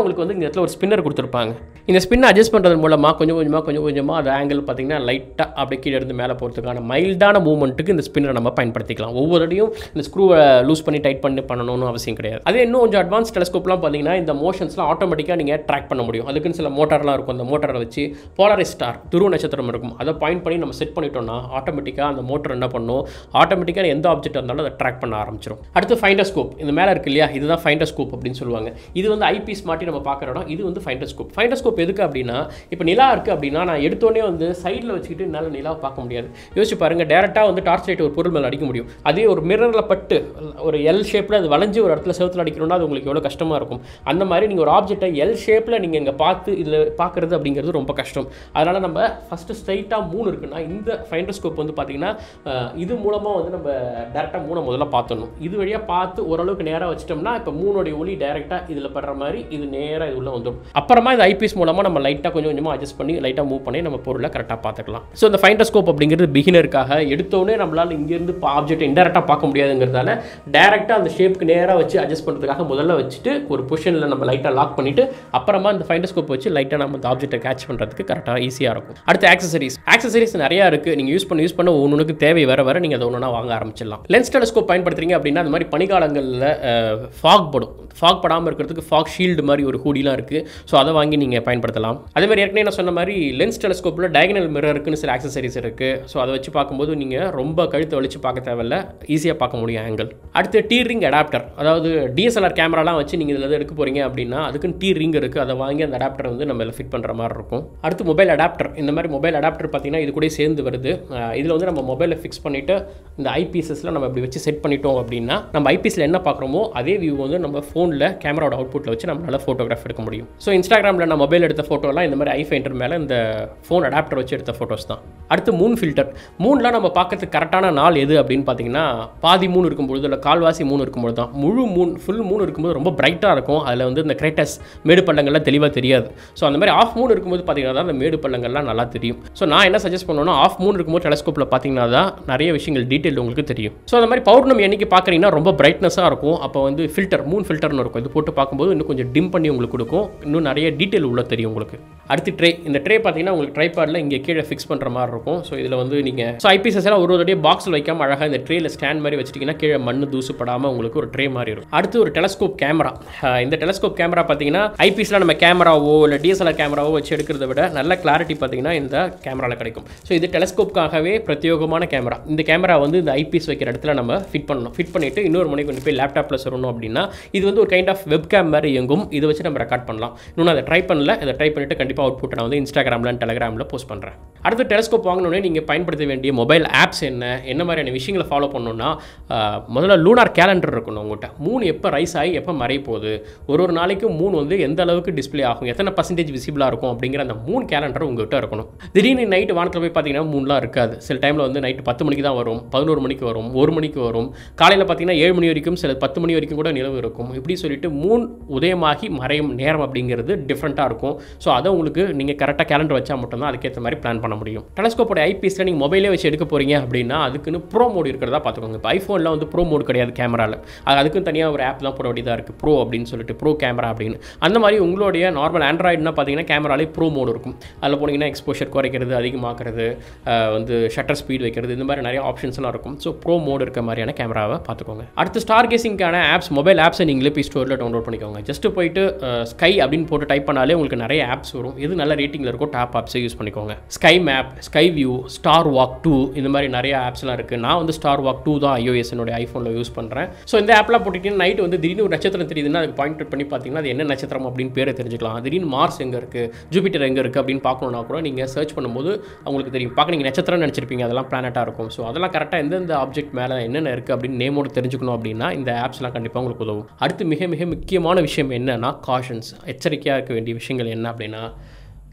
இந்த இடத்துல ஒரு ஸ்பின்னர் கொடுத்துருப்பாங்க இந்த ஸ்பின்னை அட்ஜஸ்ட் பண்ணுறது மூலமாக கொஞ்சம் கொஞ்சமாக கொஞ்சம் கொஞ்சமாக அது ஆங்கிள் பார்த்தீங்கன்னா லைட்டாக அப்படியே கீழே இருந்து மேலே போகிறதுக்கான மைல்டான மூவ்மெண்ட்டுக்கு இந்த ஸ்பின்னரை நம்ம பயன்படுத்திக்கலாம் ஒவ்வொரு அடியும் இந்த ஸ்க்ரூவை லூஸ் பண்ணி டைட் பண்ணி பண்ணணும்னு அவசியம் கிடையாது அதே இன்னும் கொஞ்சம் அட்வான்ஸ் டெலஸ்கோப்லாம் பார்த்தீங்கன்னா இந்த மோஷன்ஸ்லாம் ஆட்டோமேட்டிக்காக நீங்கள் ட்ராக் பண்ண முடியும் அதுக்குன்னு சில மோட்டார்லாம் இருக்கும் அந்த மோட்டாரை வச்சு போலாரிஸ் ஸ்டார் துருவ நட்சத்திரம் இருக்கும் அதை பாயிண்ட் பண்ணி நம்ம செட் பண்ணிட்டோம்னா ஆட்டோமேட்டிக்காக அந்த மோட்டர் என்ன பண்ணும் ஆட்டோமேட்டிக்காக எந்த ஆப்ஜெக்ட் இருந்தாலும் அதை ட்ராக் பண்ண ஆரம்பிச்சிடும் அடுத்து ஃபைண்டர் ஸ்கோப் இந்த மேலே இருக்கு இல்லையா இதுதான் ஃபைண்டர் ஸ்கோப் அப்படின்னு சொல்லுவாங்க இது வந்து ஐபிஎஸ் மாட்டி நம்ம பார்க்குற இடம் இது வந்து ஃபைண்டர் ஸ்கோப் ஃபைண்டர் ஸ்கோப் எதுக்கு அப்படின்னா இப்போ நிலா இருக்குது அப்படின்னா நான் எடுத்தோடனே வந்து சைடில் வச்சுக்கிட்டு என்னால் நிலாவை பார்க்க முடியாது யோசிச்சு பாருங்கள் டேரெக்டாக வந்து டார்ச் லைட் ஒரு பொருள் மேலே அடிக்க முடியும் அதே ஒரு மிரரில் பட்டு ஒரு எல் ஷேப்பில் அது வளைஞ்சு ஒரு இடத்துல செவத்தில் அடிக்கணும்னா அது உங்களுக்கு எவ்வளோ கஷ்டமாக இருக்கும் அந்த மாதிரி நீங்கள் ஒரு ஆப்ஜெக்டை எல் ஷேப்பில் நீங்கள் இங்கே பார்த்து இதில் பார்க்குறது அப்படிங்கிறது ரொம்ப கஷ்டம் அதனால் நம்ம ஃபஸ்ட்டு ஸ்ட்ரைட்டாக மூணு இருக்குன்னா இந்த ஃபைண்டர் ஸ்கோப் வந்து பார்த்தீங்கன்னா அஹ், இது மூலமாக வந்து நம்ம டேரெக்டாக மூணை முதல்ல பார்த்துடணும் இது வழியாக பார்த்து ஓரளவுக்கு நேராக வச்சிட்டோம்னா இப்போ மூணுடைய ஒளி டேரெக்டாக இதில் படுற மாதிரி இது நேராக இது உள்ள வந்துடும் அப்புறமா இந்த ஐபிஎஸ் மூலமாக நம்ம லைட்டாக கொஞ்சம் கொஞ்சமாக அட்ஜஸ்ட் பண்ணி லைட்டாக மூவ் பண்ணி நம்ம பொருளை கரெக்டாக பார்த்துக்கலாம் ஸோ இந்த ஃபைண்டர் ஸ்கோப் அப்படிங்கிறது பிகினருக்காக எடுத்தோடனே நம்மளால் இங்கேருந்து ஆப்ஜெக்ட் இன்டெரக்டாக பார்க்க முடியாதுங்கிறதால டேரெக்டாக அந்த ஷேப்புக்கு நேராக வச்சு அட்ஜஸ்ட் பண்ணுறதுக்காக முதல்ல வச்சுட்டு ஒரு பொசிஷனில் நம்ம லைட்டாக லாக் பண்ணிவிட்டு அப்புறமா இந்த ஃபைண்டர் ஸ்கோப் வச்சு லைட்டாக நம்ம அந்த ஆப்ஜெக்ட்டை கேட்ச் பண்ணுறதுக்கு கரெக்டாக ஈஸியாக இருக்கும் அடுத்து ஆக்சசரிஸ் ஆக்சசரிஸ் நிறையா இருக்குது நீங்கள் யூஸ் பண்ண யூஸ் பண்ண ஒன்றுக்கு தேவை வர வர நீங்கள் அதை ஒன்றா வாங்க ஆரம்பிச்சிடலாம் லென்ஸ் டெலஸ்கோப் பயன்படுத்துறீங்க அப்படின்னா அந்த மாதிரி பனிக்காலங்களில் ஃபாக் படும் ஃபாக் படாமல் இருக்கிறதுக்கு ஃபாக் ஷீல்டு மாதிரி ஒரு ஹூடிலாம் இருக்குது ஸோ அதை வாங்கி நீங்கள் பயன்படுத்தலாம் அதே மாதிரி ஏற்கனவே நான் சொன்ன மாதிரி லென்ஸ் டெலஸ்கோப்பில் டயகனல் மிரருக்குன்னு சில ஆக்சசரிஸ் இருக்குது ஸோ அதை வச்சு பார்க்கும்போது நீங்கள் ரொம்ப கழுத்தை வலிச்சு பார்க்க தேவையில்ல ஈஸியாக பார்க்க முடியும் ஆங்கிள் அடுத்து டீ ரிங் அடாப்டர் அதாவது டிஎஸ்எல்ஆர் கேமராலாம் வச்சு நீங்கள் இதில் எடுக்க போகிறீங்க அப்படின்னா அதுக்குன்னு டீ ரிங் இருக்குது அதை வாங்கி அந்த அடாப்டர் வந்து நம்ம ஃபிட் பண்ணுற மாதிரி இருக்கும் அடுத்து மொபைல் அடாப்டர் இந்த மாதிரி மொபைல் அடாப்டர் பார்த்தீங்கன்னா இது கூட சேர்ந்து வருது இதில் வந்து நம்ம மொபைலை ஃபிக்ஸ் பண்ணிவிட்டு இந்த ஐபிஎஸ்எஸ்ல நம்ம இப்படி வச்சு செட் பண்ணிட்டோம் அப்படின்னா நம்ம ஐபிஎஸ்ல என்ன பார்க்குறோமோ அதே வியூ வந்து நம்ம ஃபோனில் கேமராவோட அவுட்புட்டில் வச்சு நம்மளால ஃபோட்டோகிராஃப் எடுக்க முடியும் ஸோ இன்ஸ்டாகிராமில் நான் மொபைல் எடுத்த ஃபோட்டோலாம் இந்த மாதிரி ஐஃபைண்டர் மேலே இந்த ஃபோன் அடாப்டர் வச்சு எடுத்த ஃபோட்டோஸ் தான் அடுத்து மூன் ஃபில்டர் மூன்லாம் நம்ம பார்க்கறதுக்கு கரெக்டான நாள் எது அப்படின்னு பார்த்தீங்கன்னா பாதி மூணு இருக்கும்பொழுது இல்லை கால்வாசி மூணு இருக்கும்போது தான் முழு மூன் ஃபுல் மூணு இருக்கும்போது ரொம்ப பிரைட்டாக இருக்கும் அதில் வந்து இந்த கிரேட்டஸ் மேடு பள்ளங்கள்லாம் தெளிவாக தெரியாது ஸோ அந்த மாதிரி ஆஃப் மூன் இருக்கும்போது பார்த்தீங்கன்னா தான் அந்த மேடு பள்ளங்கள்லாம் நல்லா தெரியும் ஸோ நான் என்ன சஜஸ்ட் பண்ணுவேன்னா ஆஃப் மூன் இருக்கும்போது டெலஸ்கோப்பில் பார்த்தீங்கன்னா தான் நிறைய விஷயங்கள் டீட்டெயில் உங்களுக்கு தெரியும் ஸோ அந்த மாதிரி பௌர்ணமி அன்னைக்கு பார்க்குறீங்கன்னா ரொம்ப பிரைட்னஸாக இருக்கும் அப்போ வந்து ஃபில்டர் மூன் ஃபில்டர்னு இருக்கும் இது போட்டு பார்க்கும்போது இன்னும் கொஞ்சம் டிம் பண்ணி உங்களுக்கு கொடுக்கும் இன்னும் நிறைய டீட்டெயில் உள்ள தெரியும் உங்களுக்கு அடுத்து ட்ரே இந்த ட்ரே பார்த்தீங்கன்னா உங்களுக்கு ட்ரைபாடில் இங்கே கீழே ஃபிக்ஸ் பண்ணுற மாதிரி இருக்கும் ஸோ இதில் வந்து நீங்கள் ஸோ ஐபிஎஸ் எல்லாம் ஒரு ஒரு தடவை பாக்ஸில் வைக்காம அழகாக இந்த ட்ரேல ஸ்டாண்ட் மாதிரி வச்சிட்டிங்கன்னா கீழே மண் தூசு படாமல் உங்களுக்கு ஒரு ட்ரே மாதிரி இருக்கும் அடுத்து ஒரு டெலஸ்கோப் கேமரா இந்த டெலஸ்கோப் கேமரா பார்த்தீங்கன்னா ஐபிஎஸ்ல நம்ம கேமராவோ இல்லை டிஎஸ்எல்ஆர் கேமராவோ வச்சு எடுக்கிறத விட நல்ல கிளாரிட்டி பார்த்தீங்கன்னா இந்த கேமராவில் கிடைக்கும் ஸோ இது டெலஸ்கோப்காகவே பிரத்யேகமான கேமரா இந்த கேமரா வந்து இந்த ஐபிஎஸ் வைக்கிற இடத்துல நம்ம ஃபிட் பண்ணணும் ஃபிட் பண்ணிட்டு இன்னொரு மணிக்கு கொண்டு போய் லேப்டாப்பில் சொல்லணும் அப்படின்னா இது வந்து ஒரு கைண்ட் ஆஃப் வெப் கேம் மாதிரி இயங்கும் இதை வச்சு நம்ம ரெக்கார்ட் பண்ணலாம் இன்னும் நான் அதை ட்ரை பண்ணல இதை ட்ரை பண்ணிட்டு கண்டிப்பாக அவுட் புட் நான் வந்து இன்ஸ்டாகிராமில் டெலிகிராமில் போஸ்ட் பண்ணுறேன் அடுத்து டெலஸ்கோப் வாங்கினோடனே நீங்கள் பயன்படுத்த வேண்டிய மொபைல் ஆப்ஸ் என்ன என்ன மாதிரியான விஷயங்களை ஃபாலோ பண்ணணும்னா ஆஹ், முதல்ல லூனார் கேலண்டர் இருக்கணும் உங்கள்கிட்ட மூணு எப்போ ரைஸ் ஆகி எப்போ மறைய போகுது ஒரு ஒரு நாளைக்கும் மூணு வந்து எந்த அளவுக்கு டிஸ்ப்ளே ஆகும் எத்தனை பர்சன்டேஜ் விசிபிளாக இருக்கும் அப்படிங்கிற அந்த மூணு கேலண்டர் உங்கள்கிட்ட இருக்கணும் திடீர்னு நைட்டு வானத்தில் போய் பார்த்தீங்கன்னா மூணுலாம் இருக்காது சில டைமில் வந்து நைட்டு பத்து மணிக்கு தான் வரும் பதினோரு மணிக்கு வரும் ஒரு மணிக்கு வரும் காலையில் பார்த்தீங்கன்னா ஏழு மணி வரைக்கும் சில பத்து மணி வரைக்கும் கூட நிலவு இருக்கும் இப்படி சொல்லிட்டு மூணு உதயமாகி மறையும் நேரம் அப்படிங்கிறது டிஃப்ரெண்ட்டாக இருக்கும் ஸோ அதை உங்களுக்கு நீங்கள் கரெக்டாக கேலண்டர் வச்சா மட்டும்தான் அதுக்கேற்ற மாதிரி பிளான் பண்ண முடியும் டெலஸ்கோப்போட ஐபிஎஸ்ல நீங்கள் மொபைலே வச்சு எடுக்க போகிறீங்க அப்படின்னா அதுக்குன்னு ப்ரோ மோடு இருக்கிறதா பார்த்துக்கோங்க இப்போ ஐஃபோனில் வந்து ப்ரோ மோடு கிடையாது கேமராவில் அது அதுக்கும் தனியாக ஒரு ஆப் தான் போட வேண்டியதாக இருக்குது ப்ரோ அப்படின்னு சொல்லிட்டு ப்ரோ கேமரா அப்படின்னு அந்த மாதிரி உங்களுடைய நார்மல் ஆண்ட்ராய்டுனா பார்த்தீங்கன்னா கேமராலே ப்ரோ மோடு இருக்கும் அதில் போனீங்கன்னா எக்ஸ்போஷர் குறைக்கிறது அதிகமாக்குறது அஹ், வந்து ஷட்டர் ஸ்பீட் வைக்கிறது இந்த மாதிரி நிறைய ஆப்ஷன்ஸ்லாம் இருக்கும் ஸோ ப்ரோ மோடு இருக்க மாதிரியான கேமராவை பார்த்துக்கோங்க அடுத்து ஸ்டார் கேசிங்கான ஆப்ஸ் மொபைல் ஆப்ஸை நீங்களே போய் ஸ்டோரில் டவுன்லோட் பண்ணிக்கோங்க ஜஸ்ட் போயிட்டு ஸ்கை அப்படின்னு போட்டு டைப் பண்ணாலே உங்களுக்கு நிறைய ஆப்ஸ் வரும் எது நல்ல ரேட்டிங்கில் இருக்கோ டாப் ஆப்ஸை யூஸ் பண்ணிக்கோங்க sky map sky view star walk two இந்த மாதிரி நிறைய ஆப்ஸ்லாம் இருக்குது நான் வந்து ஸ்டார் வாக் டூ தான் iOS என்னோட ஐஃபோனில் யூஸ் பண்ணுறேன் ஸோ இந்த ஆப்லாம் போட்டுக்கிட்டீங்கன்னா நைட் வந்து திடீர்னு ஒரு நட்சத்திரம் தெரியுதுன்னா அதுக்கு பாயிண்ட் அவுட் பண்ணி பார்த்தீங்கன்னா அது என்ன நட்சத்திரம் அப்படின்னு பேரை தெரிஞ்சுக்கலாம் திடீர்னு மார்ஸ் எங்கே இருக்குது ஜூபிட்டர் எங்கே இருக்குது அப்படின்னு பார்க்கணுன்னா கூட நீங்கள் சர்ச் பண்ணும்போது உங்களுக்கு தெரியும் பார்க்க நீங்கள் நட்சத்திரம் நினச்சிருப்பீங்க அதெல்லாம் பிளானட்டாக இருக்கும் ஸோ அதெல்லாம் கரெக்டாக எந்தெந்த ஆப்ஜெக்ட் மேலே என்னென்ன இருக்குது அப்படின்னு நேமோட தெரிஞ்சுக்கணும் அப்படின்னா இந்த ஆப்ஸ்லாம் கண்டிப்பாக உங்களுக்கு உதவும் அடுத்து மிக மிக முக்கியமான விஷயம் என்னன்னா காஷன்ஸ் எச்சரிக்கையாக இருக்க வேண்டிய விஷயங்கள் என்ன அப்படின்னா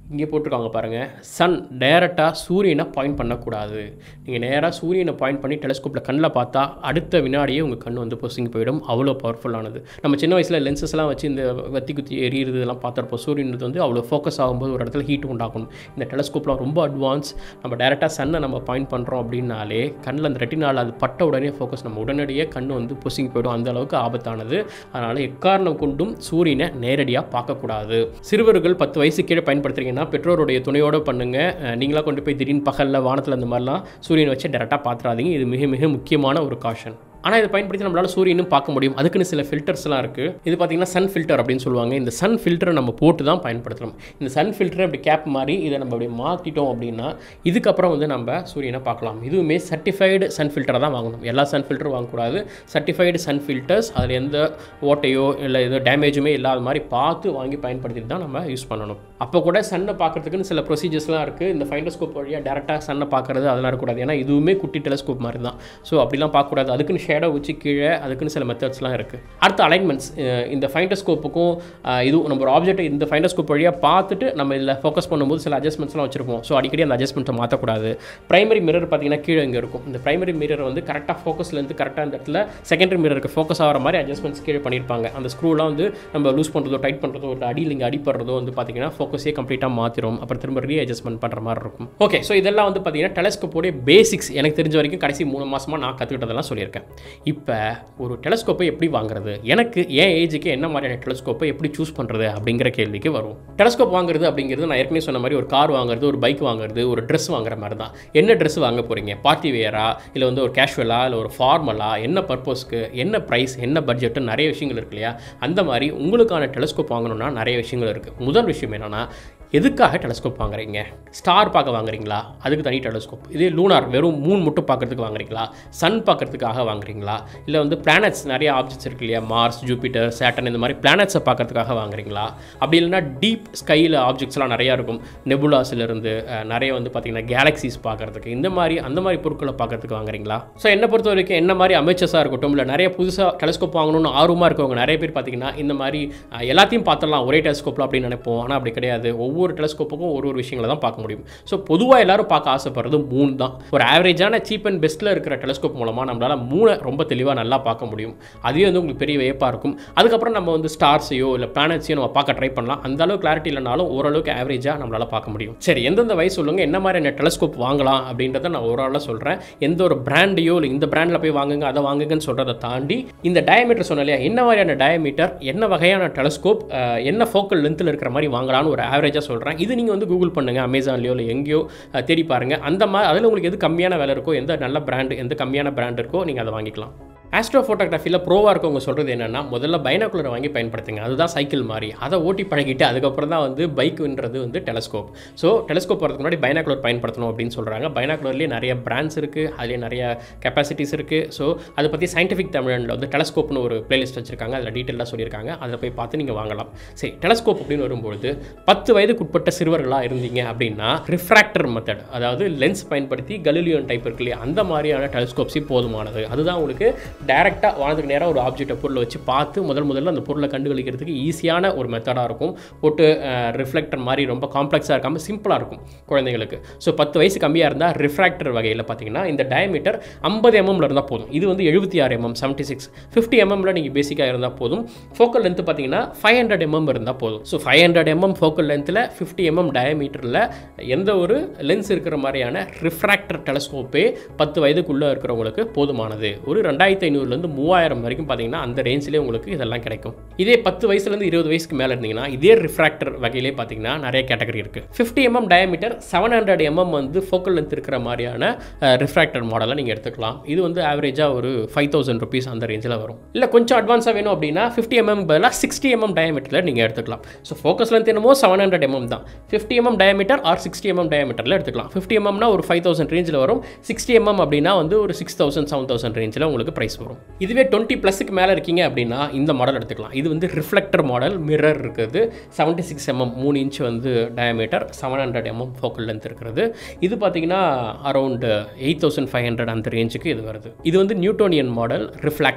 இங்கே போட்டிருக்காங்க பாருங்கள் சன் டைரெக்டாக சூரியனை பாயிண்ட் பண்ணக்கூடாது நீங்கள் நேராக சூரியனை பாயிண்ட் பண்ணி டெலஸ்கோப்பில் கண்ணில் பார்த்தா அடுத்த வினாடியே உங்கள் கண் வந்து பொசுங்கி போயிடும் அவ்வளோ பவர்ஃபுல்லானது நம்ம சின்ன வயசில் லென்சஸ்லாம் வச்சு இந்த வத்தி குத்தி எரியுறது இதெல்லாம் பார்த்துருப்போம் சூரியன் வந்து அவ்வளோ ஃபோக்கஸ் ஆகும்போது ஒரு இடத்துல ஹீட் உண்டாகணும் இந்த டெலஸ்கோப்லாம் ரொம்ப அட்வான்ஸ் நம்ம டேரெக்டாக சன்னை நம்ம பாயிண்ட் பண்ணுறோம் அப்படின்னாலே கண்ணில் அந்த ரெட்டினால் அது பட்ட உடனே ஃபோக்கஸ் நம்ம உடனடியே கண் வந்து பொசுங்கி போயிடும் அந்த அளவுக்கு ஆபத்தானது அதனால் எக்காரணம் கொண்டும் சூரியனை நேரடியாக பார்க்கக்கூடாது சிறுவர்கள் பத்து வயசு கீழே பயன்படுத்துறீங்கன்னா பெற்றோருடைய துணையோடு பண்ணுங்கள் நீங்களாக கொண்டு போய் திடீர்னு பகலில் வானத்தில் இந்த மாதிரிலாம் சூரியனை வச்சு டேரெக்டாக பார்த்துறாதீங்க இது மிக மிக முக்கியமான ஒரு காஷன் ஆனால் இதை பயன்படுத்தி நம்மளால் சூரியனும் பார்க்க முடியும் அதுக்குன்னு சில ஃபில்டர்ஸ்லாம் இருக்குது இது பார்த்தீங்கன்னா சன் ஃபில்டர் அப்படின்னு சொல்லுவாங்க இந்த சன் ஃபில்டரை நம்ம போட்டு தான் பயன்படுத்தணும் இந்த சன் ஃபில்டரை அப்படி கேப் மாதிரி இதை நம்ம அப்படி மாற்றிட்டோம் அப்படின்னா இதுக்கப்புறம் வந்து நம்ம சூரியனை பார்க்கலாம் இதுவுமே சர்டிஃபைடு சன் ஃபில்டரை தான் வாங்கணும் எல்லா சன் ஃபில்டரும் வாங்கக்கூடாது சர்டிஃபைடு சன் ஃபில்டர்ஸ் அதில் எந்த ஓட்டையோ இல்லை எதோ டேமேஜுமே இல்லாத மாதிரி பார்த்து வாங்கி பயன்படுத்திட்டு தான் நம்ம யூஸ் பண்ணணும் அப்போ கூட சன்னை பார்க்குறதுக்குன்னு சில ப்ரொசீஜர்ஸ்லாம் இருக்குது இந்த ஃபைண்டோஸ்கோப் வழியாக டேரெக்டாக சன்னை பார்க்குறது அதெல்லாம் இருக்கக்கூடாது ஏன்னா இதுவுமே குட்டி டெலஸ்கோப் மாதிரி தான் ஸோ அப்படிலாம் பார்க்கக்கூடாது அதுக்குன்னு ஷேடோ வச்சு கீழே அதுக்குன்னு சில மெத்தட்ஸ்லாம் இருக்குது அடுத்த அலைன்மெண்ட்ஸ் இந்த ஃபைண்டோஸ்கோப்புக்கும் இதுவும் நம்ம ஒரு ஆப்ஜெக்ட் இந்த ஃபைண்டோஸ்கோப் வழியாக பார்த்துட்டு நம்ம இதில் ஃபோக்கஸ் பண்ணும்போது சில அட்ஜஸ்ட்மெண்ட்ஸ்லாம் வச்சிருப்போம் ஸோ அடிக்கடி அந்த அட்ஜஸ்ட்மெண்ட்டை மாற்றக்கூடாது பிரைமரி மிரர் பார்த்தீங்கன்னா கீழே இங்கே இருக்கும் இந்த பிரைமரி மிரர் வந்து கரெக்டாக ஃபோக்கஸ்லேருந்து கரெக்டாக இந்த இடத்துல செகண்டரி மிரருக்கு ஃபோக்கஸ் ஆகிற மாதிரி அட்ஜஸ்ட்மெண்ட்ஸ் கீழே பண்ணியிருப்பாங்க அந்த ஸ்க்ரூலாம் வந்து நம்ம லூஸ் பண்ணுறதோ டைட் பண்ணுறதோ ஒரு அடியில் இங்கே அடிப்படுறதோ வந்து பார்த்தீங்கன்னா ஃபோக்கஸே கம்ப்ளீட்டாக மாற்றிடும் அப்புறம் திரும்ப ரீ அட்ஜஸ்ட்மெண்ட் பண்ணுற மாதிரி இருக்கும் ஓகே ஸோ இதெல்லாம் வந்து பார்த்தீங்கன்னா டெலஸ்கோப்போடைய பேசிக்ஸ் எனக்கு தெரிஞ்ச வரைக்கும் கடைசி மூணு மாதமாக நான் கற்றுக்கிட்டதெல்லாம் சொல்லியிருக்கேன் இப்போ ஒரு டெலஸ்கோப்பை எப்படி வாங்குறது எனக்கு என் ஏஜுக்கு என்ன மாதிரியான டெலஸ்கோப்பை எப்படி சூஸ் பண்ணுறது அப்படிங்கிற கேள்விக்கு வரும் டெலஸ்கோப் வாங்குறது அப்படிங்கிறது நான் ஏற்கனவே சொன்ன மாதிரி ஒரு கார் வாங்குறது ஒரு பைக் வாங்குறது ஒரு ட்ரெஸ் வாங்குற மாதிரி தான் என்ன ட்ரெஸ் வாங்க போகிறீங்க பார்ட்டி வேரா இல்லை வந்து ஒரு கேஷுவலா இல்லை ஒரு ஃபார்மலா என்ன பர்பஸ்க்கு என்ன ப்ரைஸ் என்ன பட்ஜெட்டு நிறைய விஷயங்கள் இருக்கு இல்லையா அந்த மாதிரி உங்களுக்கான டெலஸ்கோப் வாங்கணும்னா நிறைய விஷயங்கள் இருக்குது முதல் விஷயம் என்னென்னா எதுக்காக டெலஸ்கோப் வாங்குறீங்க ஸ்டார் பார்க்க வாங்குறீங்களா அதுக்கு தனி டெலஸ்கோப் இதே லூனார் வெறும் மூன் மட்டும் பார்க்கறதுக்கு வாங்குறீங்களா சன் பார்க்கறதுக்காக வாங்குறீங்களா இல்லை வந்து பிளானட்ஸ் நிறைய ஆப்ஜெக்ட்ஸ் இருக்கு இல்லையா மார்ஸ் ஜூபிட்டர் சேட்டன் இந்த மாதிரி பிளானட்ஸை பார்க்கறதுக்காக வாங்குறீங்களா அப்படி இல்லைன்னா டீப் ஸ்கையில் ஆப்ஜெக்ட்ஸ்லாம் நிறையா இருக்கும் நெபுலாஸ்லேருந்து நிறைய வந்து பார்த்தீங்கன்னா கேலக்ஸிஸ் பார்க்கறதுக்கு இந்த மாதிரி அந்த மாதிரி பொருட்களை பார்க்கறதுக்கு வாங்குறீங்களா ஸோ என்னை பொறுத்த வரைக்கும் என்ன மாதிரி அமைச்சர்ஸாக இருக்கட்டும் இல்லை நிறைய புதுசாக டெலஸ்கோப் வாங்கணும்னு ஆர்வமாக இருக்கவங்க நிறைய பேர் பார்த்தீங்கன்னா இந்த மாதிரி அஹ், எல்லாத்தையும் பார்த்துடலாம் ஒரே டெலஸ்கோப்பில் அப்படின்னு நினைப்போம் ஆனால் அப்படி கிடையாது ஒவ்வொரு டெலஸ்கோப்புக்கும் ஒரு ஒரு விஷயங்களை தான் பார்க்க முடியும் ஸோ பொதுவாக எல்லாரும் பார்க்க ஆசைப்படுறது மூணு தான் ஒரு ஆவரேஜான சீப் அண்ட் பெஸ்ட்டில் இருக்கிற டெலஸ்கோப் மூலமாக நம்மளால் மூணை ரொம்ப தெளிவாக நல்லா பார்க்க முடியும் அதுவே வந்து உங்களுக்கு பெரிய வியப்பாக இருக்கும் அதுக்கப்புறம் நம்ம வந்து ஸ்டார்ஸையோ இல்லை பிளானட்ஸையோ நம்ம பார்க்க ட்ரை பண்ணலாம் அந்த அளவு கிளாரிட்டி இல்லைனாலும் ஓரளவுக்கு ஆவரேஜாக நம்மளால் பார்க்க முடியும் சரி எந்தெந்த வயசு சொல்லுங்க என்ன மாதிரியான டெலஸ்கோப் வாங்கலாம் அப்படின்றத நான் ஓவராலாக சொல்கிறேன் எந்த ஒரு பிராண்டையோ இல்லை இந்த பிராண்டில் போய் வாங்குங்க அதை வாங்குங்கன்னு சொல்கிறத தாண்டி இந்த டயமீட்டர் சொன்ன இல்லையா என்ன மாதிரியான டயமீட்டர் என்ன வகையான டெலஸ்கோப் என்ன ஃபோக்கல் லென்த்தில் இருக்கிற மாதிரி வாங்கலாம்னு ஒரு ஆவரேஜாக சொல்கிறேன் இது நீங்கள் வந்து கூகுள் பண்ணுங்கள் அமேசான்லையோ இல்லை எங்கேயோ அஹ், தேடி பாருங்கள் அந்த மாதிரி அதில் உங்களுக்கு எது கம்மியான விலை இருக்கோ எந்த நல்ல பிராண்ட் எந்த கம்மியான பிராண்ட் இருக்கோ நீங்கள் அதை வாங்கிக்கலாம் ஆஸ்ட்ரோ ஃபோட்டோகிராஃபியில் ப்ரோவாக இருக்கவங்க சொல்கிறது என்னென்னா முதல்ல பைனாக்குலரை வாங்கி பயன்படுத்துங்க அதுதான் சைக்கிள் மாதிரி அதை ஓட்டி பழகிட்டு அதுக்கப்புறம் தான் வந்து பைக்குன்றது வந்து டெலஸ்கோப் ஸோ டெலஸ்கோப் வரதுக்கு முன்னாடி பைனாக்குலர் பயன்படுத்தணும் அப்படின்னு சொல்கிறாங்க பைனாக்குலர்லேயே நிறைய பிராண்ட்ஸ் இருக்குது அதுலேயே நிறைய கெப்பாசிட்டிஸ் இருக்குது ஸோ அதை பற்றி சயின்டிஃபிக் தமிழில் வந்து டெலஸ்கோப்னு ஒரு பிளேலிஸ்ட் வச்சுருக்காங்க அதில் டீட்டெயிலாக சொல்லியிருக்காங்க அதில் போய் பார்த்து நீங்கள் வாங்கலாம் சரி டெலஸ்கோப் அப்படின்னு வரும்பொழுது பத்து வயதுக்குட்பட்ட சிறுவர்களாக இருந்தீங்க அப்படின்னா ரிஃப்ராக்டர் மெத்தட் அதாவது லென்ஸ் பயன்படுத்தி கலிலியோன் டைப் இருக்கு இல்லையா அந்த மாதிரியான டெலஸ்கோப்ஸே போதுமானது அதுதான் உங்களுக்கு டைரெக்டாக வானத்துக்கு நேராக ஒரு ஆப்ஜெக்டை பொருளை வச்சு பார்த்து முதல் முதல்ல அந்த பொருளை கண்டுகளிக்கிறதுக்கு ஈஸியான ஒரு மெத்தடாக இருக்கும் போட்டு ரிஃப்ளெக்டர் மாதிரி ரொம்ப காம்ப்ளெக்ஸாக இருக்காமல் சிம்பிளாக இருக்கும் குழந்தைங்களுக்கு ஸோ பத்து வயசு கம்மியாக இருந்தால் ரிஃப்ராக்டர் வகையில் பார்த்தீங்கன்னா இந்த டயமீட்டர் ஐம்பது எம்எம்ல இருந்தால் போதும் இது வந்து எழுபத்தி ஆறு எம்எம் செவன்ட்டி சிக்ஸ் ஃபிஃப்டி எம்எம்ல நீங்கள் பேசிக்காக இருந்தால் போதும் ஃபோக்கல் லென்த் பார்த்தீங்கன்னா ஃபைவ் ஹண்ட்ரட் எம்எம் இருந்தால் போதும் so five hundred mm focal லென்த்தில் ஃபிஃப்டி எம்எம் டயமீட்டரில் எந்த ஒரு லென்ஸ் இருக்கிற மாதிரியான ரிஃப்ராக்டர் டெலஸ்கோப்பே பத்து வயதுக்குள்ளே இருக்கிறவங்களுக்கு போதுமானது ஒரு ரெண்டாயிரத்தி ஐநூறுலேருந்து மூவாயிரம் வரைக்கும் பார்த்தீங்கன்னா அந்த ரேஞ்சிலே உங்களுக்கு இதெல்லாம் கிடைக்கும் இதே பத்து வயசுலேருந்து இருபது வயசுக்கு மேலே இருந்தீங்கன்னா இதே ரிஃப்ராக்டர் வகையிலே பார்த்தீங்கன்னா நிறைய கேட்டகரி இருக்குது fifty mm diameter seven hundred mm வந்து ஃபோக்கல் லென்த் இருக்கிற மாதிரியான ரிஃப்ராக்டர் மாடலை நீங்கள் எடுத்துக்கலாம் இது வந்து ஆவரேஜாக ஒரு ஃபைவ் தௌசண்ட் ருபீஸ் அந்த ரேஞ்சில் வரும் இல்லை கொஞ்சம் அட்வான்ஸாக வேணும் அப்படின்னா ஃபிஃப்டி எம்எம் பதிலாக சிக்ஸ்டி எம்எம் டயமீட்டரில் நீங்கள் எடுத்துக்கலாம் ஸோ ஃபோக்கஸ் லென்த் என்னமோ செவன் ஹண்ட்ரட் எம்எம் தான் fifty mm diameter or sixty mm டயமீட்டரில் எடுத்துக்கலாம் ஃபிஃப்டி எம்எம்னா ஒரு ஃபைவ் தௌசண்ட் ரேஞ்சில் வரும் சிக்ஸ்டி எம்எம் அப்படின்னா வந்து ஒரு சிக்ஸ் தௌசண்ட் செவன் தௌசண்ட் ரேஞ்சில் உங்களுக்கு ப்ரைஸ் வரும் இதுவே டுவெண்ட்டி ப்ளஸுக்கு மேலே இருக்கீங்க அப்படின்னா இந்த மாடல் எடுத்துக்கலாம் இது வந்து ரிஃப்ளெக்டர் மாடல் மிரர் இருக்குது செவன்ட்டி சிக்ஸ் எம்எம் மூணு இன்ச் வந்து diameter seven hundred mm focal length இருக்கிறது இது பார்த்தீங்கன்னா around eight thousand five hundred அந்த ரேஞ்சுக்கு இது வருது இது வந்து நியூட்டோனியன் மாடல் ரிஃப்ளாக்டர்